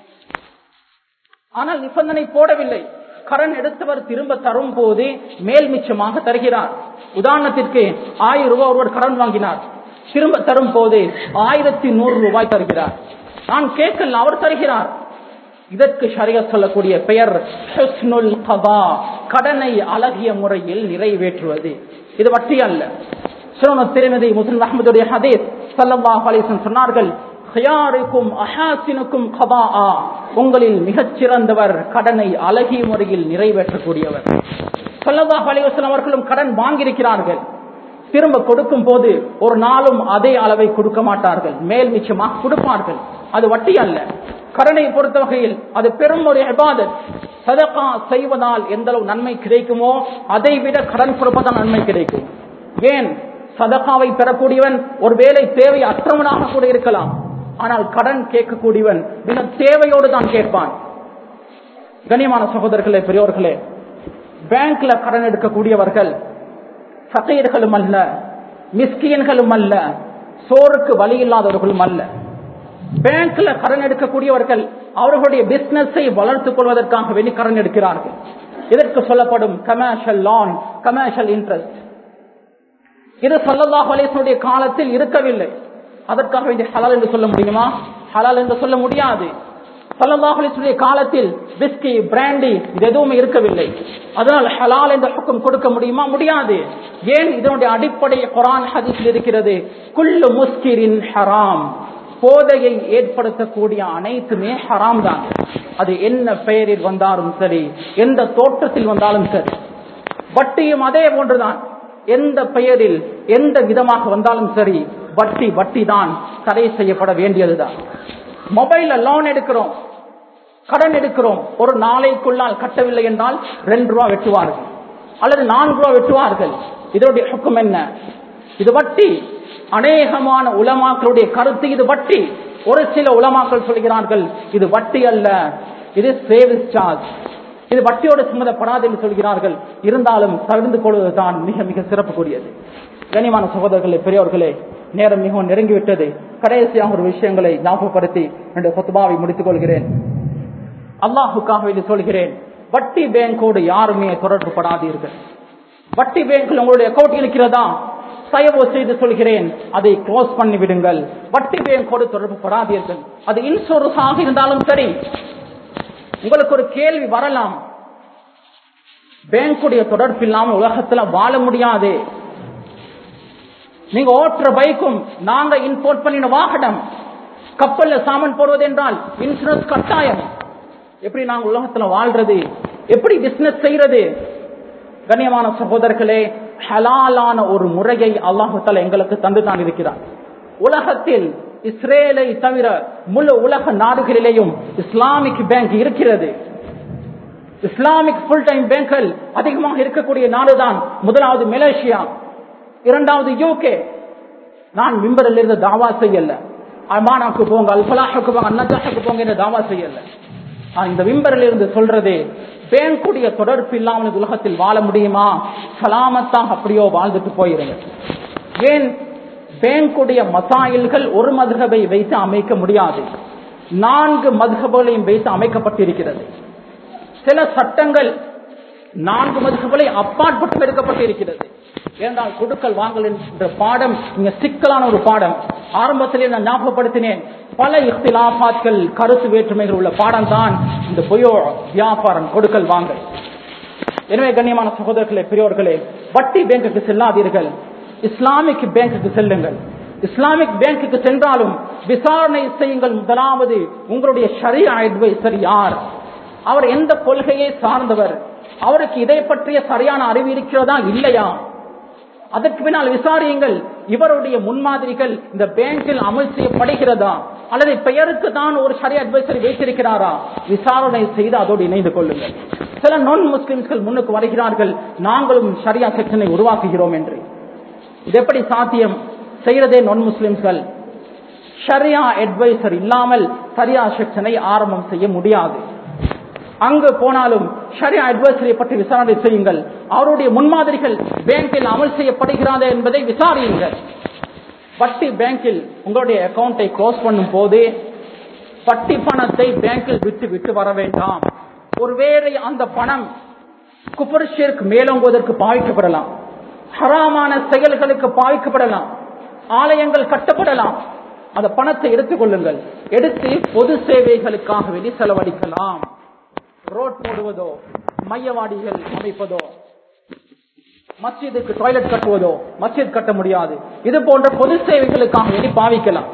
ஆனால் நிபந்தனை போடவில்லை கடன் எடுத்தவர் திரும்ப தரும் போது மேல் மிச்சமாக தருகிறார் உதாரணத்திற்கு ஆயிரம் ரூபாய் ஒருவர் கடன் வாங்கினார் திரும்ப தரும் போது ஆயிரத்தி நூறு ரூபாய் தருகிறார் நான் கேட்கல அவர் தருகிறார் இதற்கு சரியா சொல்லக்கூடிய பெயர் ஹுஸ்னுல் கதா கடனை அழகிய முறையில் நிறைவேற்றுவது இது வட்டி அல்ல சுனன திருமதி முஸ்லிம் அஹமதுடைய ஹதீஸ் ஸல்லல்லாஹு அலைஹி வஸல்லம் சொன்னார்கள் ஹியாருக்கும் அஹாசினுக்கும் கதாஆ உங்களில் மிகச் சிறந்தவர் கடனை அழகிய முறையில் நிறைவேற்றக்கூடியவர் ஸல்லல்லாஹு அலைஹி வஸல்லம் அவர்களும் கடன் வாங்கியிருக்கிறார்கள் திரும்ப கொடுக்கும் போது ஒரு நாளும் அதே அளவை கொடுக்க மாட்டார்கள் மேல் மிச்சமாக கொடுப்பார்கள் அது வட்டி அல்ல கடனை பொறுத்த வகையில் அது பெரும் ஒரு இபாதத் சதகா செய்வதால் எந்த அளவு நன்மை கிடைக்குமோ அதை விட கடன் கொடுப்பதால் நன்மை கிடைக்கும் ஏன் சதகாவை பெறக்கூடியவன் ஒரு வேலை தேவை அற்றவனாக கூட இருக்கலாம் ஆனால் கடன் கேட்கக்கூடியவன் மிக தேவையோடு தான் கேட்பான் கண்ணியமான சகோதரர்களே பெரியோர்களே பேங்க்ல கடன் எடுக்கக்கூடியவர்கள் சகையர்களும் அல்ல மிஸ்கியன்களும் அல்ல சோறுக்கு வழி இல்லாதவர்களும் அல்ல பேங்க்ல கடன் எடுக்கக்கூடியவர்கள் அவர்களுடைய பிசினஸை வளர்த்துக் கொள்வதற்காக வெளி கடன் எடுக்கிறார்கள் இதற்கு சொல்லப்படும் கமர்ஷியல் லோன் கமர்ஷியல் இன்ட்ரெஸ்ட் இது சல்லல்லாஹு அலைஹினுடைய காலத்தில் இருக்கவில்லை அதற்காக வேண்டிய ஹலால் என்று சொல்ல முடியுமா ஹலால் என்று சொல்ல முடியாது சல்லல்லாஹு அலைஹினுடைய காலத்தில் பிஸ்கி பிராண்டி இது எதுவுமே இருக்கவில்லை அதனால் ஹலால் என்ற ஹுக்கம் கொடுக்க முடியுமா முடியாது ஏன் இதனுடைய அடிப்படை குரான் ஹதீஸில் இருக்கிறது குல்லு முஸ்கிரின் ஹராம் போதையை ஏற்படுத்தக்கூடிய அனைத்துமே ஹராம் தான் அது என்ன பெயரில் வந்தாலும் சரி எந்த தோற்றத்தில் வந்தாலும் சரி வட்டியும் அதே போன்றுதான் எந்த பெயரில் எந்த விதமாக வந்தாலும் சரி வட்டி வட்டி தான் தடை செய்யப்பட வேண்டியதுதான் மொபைல்ல லோன் எடுக்கிறோம் கடன் எடுக்கிறோம் ஒரு நாளைக்குள்ளால் கட்டவில்லை என்றால் ரெண்டு ரூபா வெட்டுவார்கள் அல்லது நான்கு ரூபா வெட்டுவார்கள் இதனுடைய ஹுக்கம் என்ன இது வட்டி அநேகமான உலமாக்களுடைய கருத்து இது வட்டி ஒரு சில உலமாக்கள் சொல்கிறார்கள் இது வட்டி அல்ல இது சேவிஸ் சார்ஜ் இது வட்டியோடு சம்மந்தப்படாது என்று சொல்கிறார்கள் இருந்தாலும் தகுந்து கொள்வதுதான் மிக மிக சிறப்புக்குரியது கனிமான சகோதரர்களே பெரியவர்களே நேரம் மிகவும் நெருங்கிவிட்டது கடைசியாக ஒரு விஷயங்களை ஞாபகப்படுத்தி என்னுடைய கொத்துபாவை முடித்துக் கொள்கிறேன் அல்லாஹுக்காக வேண்டி சொல்கிறேன் வட்டி பேங்கோடு யாருமே தொடர்பு படாதீர்கள் வட்டி பேங்க்ல உங்களுடைய அக்கௌண்ட் இருக்கிறதா தயவு செய்து சொல்கிறேன் அதை க்ளோஸ் பண்ணி விடுங்கள் வட்டி பேங்கோடு தொடர்பு படாதீர்கள் அது இன்சூரன்ஸ் ஆக இருந்தாலும் சரி உங்களுக்கு ஒரு கேள்வி வரலாம் பேங்குடைய தொடர்பு இல்லாமல் உலகத்துல வாழ முடியாது நீங்க ஓட்டுற பைக்கும் நாங்க இம்போர்ட் பண்ணின வாகனம் கப்பல்ல சாமான் போடுவது என்றால் இன்சூரன்ஸ் கட்டாயம் எப்படி நாங்க உலகத்துல வாழ்றது எப்படி பிசினஸ் செய்யறது கண்ணியமான சகோதரர்களே ஹலாலான ஒரு முறையை அல்லாஹால எங்களுக்கு தந்து தான் இருக்கிறார் உலகத்தில் இஸ்ரேலை தவிர முழு உலக நாடுகளிலேயும் இஸ்லாமிக் பேங்க் இருக்கிறது இஸ்லாமிக் ஃபுல் டைம் பேங்க்கள் அதிகமாக இருக்கக்கூடிய நாடுதான் முதலாவது மலேசியா இரண்டாவது யூகே நான் மிம்பரில் இருந்து தாவா செய்யல அமானாக்கு போங்க அல்பலாஹுக்கு போங்க அன்னஜாஹுக்கு போங்க என்று தாவா செய்யல நான் இந்த விம்பரில் இருந்து சொல்றது பேங்குடைய தொடர்பு இல்லாமல் இந்த உலகத்தில் வாழ முடியுமா சலாமத்தாக அப்படியோ வாழ்ந்துட்டு போயிருங்க ஏன் பேங்குடைய மசாயில்கள் ஒரு மதுகபை வைத்து அமைக்க முடியாது நான்கு மதுகபையும் வைத்து அமைக்கப்பட்டிருக்கிறது சில சட்டங்கள் நான்கு மதுகபலை அப்பாற்பட்டு எடுக்கப்பட்டிருக்கிறது ஏனென்றால் கொடுக்கல் வாங்கல் என்ற பாடம் இங்க சிக்கலான ஒரு பாடம் ஆரம்பத்திலே நான் ஞாபகப்படுத்தினேன் பல இஃப்திலாபாத்கள் கருத்து வேற்றுமைகள் உள்ள பாடம் தான் இந்த பொயோ வியாபாரம் கொடுக்கல் வாங்கல் எனவே கண்ணியமான சகோதரர்களே பெரியோர்களே வட்டி பேங்குக்கு செல்லாதீர்கள் இஸ்லாமிக் பேங்குக்கு செல்லுங்கள் இஸ்லாமிக் பேங்குக்கு சென்றாலும் விசாரணை செய்யுங்கள் முதலாவது உங்களுடைய ஷரியா அட்வைசர் யார் அவர் எந்த கொள்கையை சார்ந்தவர் அவருக்கு இதை பற்றிய சரியான அறிவு இருக்கிறதா இல்லையா அதற்கு பின்னால் விசாரியுங்கள் இவருடைய முன்மாதிரிகள் இந்த பேங்கில் அமல் செய்யப்படுகிறதா அல்லது பெயருக்கு தான் ஒரு சரி அட்வைசரி வைத்திருக்கிறாரா விசாரணை செய்து அதோடு இணைந்து கொள்ளுங்கள் சில நான் முஸ்லிம்கள் முன்னுக்கு வருகிறார்கள் நாங்களும் சரியா செக்ஷனை உருவாக்குகிறோம் என்று இது எப்படி சாத்தியம் செய்யறதே நான் முஸ்லிம்கள் ஷரியா அட்வைசர் இல்லாமல் சரியா செக்ஷனை ஆரம்பம் செய்ய முடியாது அங்கு போனாலும் ஷரியா அட்வைசரை பற்றி விசாரணை செய்யுங்கள் அவருடைய முன்மாதிரிகள் பேங்கில் அமல் செய்யப்படுகிறதா என்பதை விசாரியுங்கள் வட்டி பேங்கில் உங்களுடைய அக்கௌண்டை க்ளோஸ் பண்ணும் போது வட்டி பணத்தை பேங்கில் விட்டு விட்டு வர வேண்டாம் ஒருவேளை அந்த பணம் குபர் ஷிர்க் மேலோங்குவதற்கு பாவிக்கப்படலாம் ஹராமான செயல்களுக்கு பாவிக்கப்படலாம் ஆலயங்கள் கட்டப்படலாம் அந்த பணத்தை எடுத்துக் கொள்ளுங்கள் எடுத்து பொது சேவைகளுக்காக வேண்டி செலவழிக்கலாம் ரோட் போடுவதோ மையவாடிகள் அமைப்பதோ மஸ்ஜிதுக்கு டாய்லெட் கட்டுவதோ மஸ்ஜித் கட்ட முடியாது இது போன்ற பொது சேவைகளுக்காக வேண்டி பாவிக்கலாம்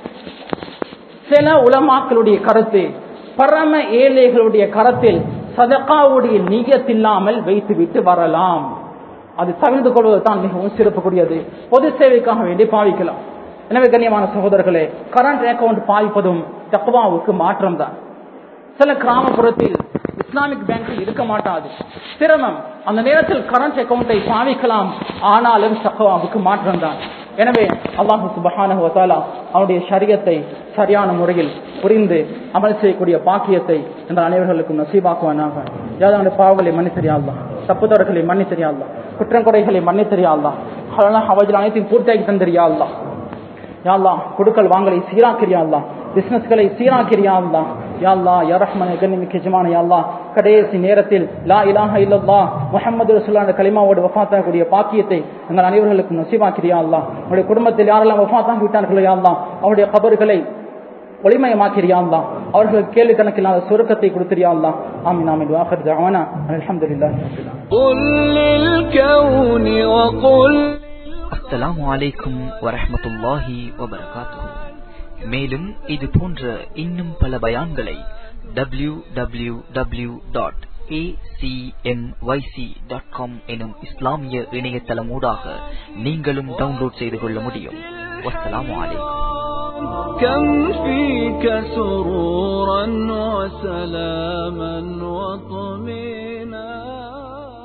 சில உலமாக்களுடைய கருத்து பரம ஏழைகளுடைய கரத்தில் சதகாவுடைய நீயத்தில்லாமல் வைத்துவிட்டு வரலாம் அது தவிர்த்து கொள்வது தான் மிகவும் சிறப்புக்குரியது பொது சேவைக்காக வேண்டி பாவிக்கலாம் எனவே கண்ணியமான சகோதரர்களே கரண்ட் அக்கவுண்ட் பாவிப்பதும் தக்குவாவுக்கு மாற்றம் தான் சில கிராமப்புறத்தில் இஸ்லாமிக் பேங்கில் இருக்க மாட்டாது சிரமம் அந்த நேரத்தில் கரண்ட் அக்கவுண்டை பாவிக்கலாம் ஆனாலும் தக்குவாவுக்கு மாற்றம் தான் எனவே அல்லாஹு சுபஹானஹு வதஆலா அவருடைய ஷரியத்தை சரியான முறையில் புரிந்து அமல் செய்யக்கூடிய பாக்கியத்தை என்ற அனைவர்களுக்கும் நசீபாக்குவானாக யாதான பாவங்களை மன்னித்தறியாள்லாம் தப்புதவர்களை மன்னித்தறியாள்லாம் குற்றங்குறைகளை மன்னித்தறியாள்லாம் அவர்கள் அனைத்தையும் பூர்த்தியாக்கி தந்தறியாள்லாம் யாழ்லா கொடுக்கல் வாங்கலை சீராக்கிறியாள்லா பிசினஸ்களை சீராக்கிறியாள்லா யாழ்லா யரஹ்மன கண்ணிமிக்க ஜமான யாழ்லா கடைசி நேரத்தில் லா இலாஹ இல்லல்லா முஹம்மது ரசூலுல்லாஹி கலிமாவோடு வஃபாத்தாகக்கூடிய பாக்கியத்தை எங்கள் அனைவர்களுக்கும் நசீபாக்கிறியா அல்லா உங்களுடைய குடும்பத்தில் யாரெல்லாம் வஃபாத்தாகி விட்டார்களோ யாழ்லா அவருடைய கபறுகளை ஒளிமயமாக்கிறியா அல்லா அவர்களுக்கு கேள்வி கணக்கில்லாத சுருக்கத்தை கொடுத்திரியா அல்லா ஆமீன் ஆமீன் வாஹர் ஜவானா அல்ஹம்துலில்லாஹி قل للكون وقل அஸ்ஸலாமு அலைக்கும் வரஹ்மத்துல்லாஹி வபரகாத்துஹு மேலும் இது போன்ற இன்னும் பல பயான்களை W W W dot dot com எனும் இஸ்லாமிய இணையதளமூடாக நீங்களும் டவுன்லோட் செய்து கொள்ள முடியும் வஸ்ஸலாமு அலைக்கும் كم فيك سرورا وسلاما وطهورا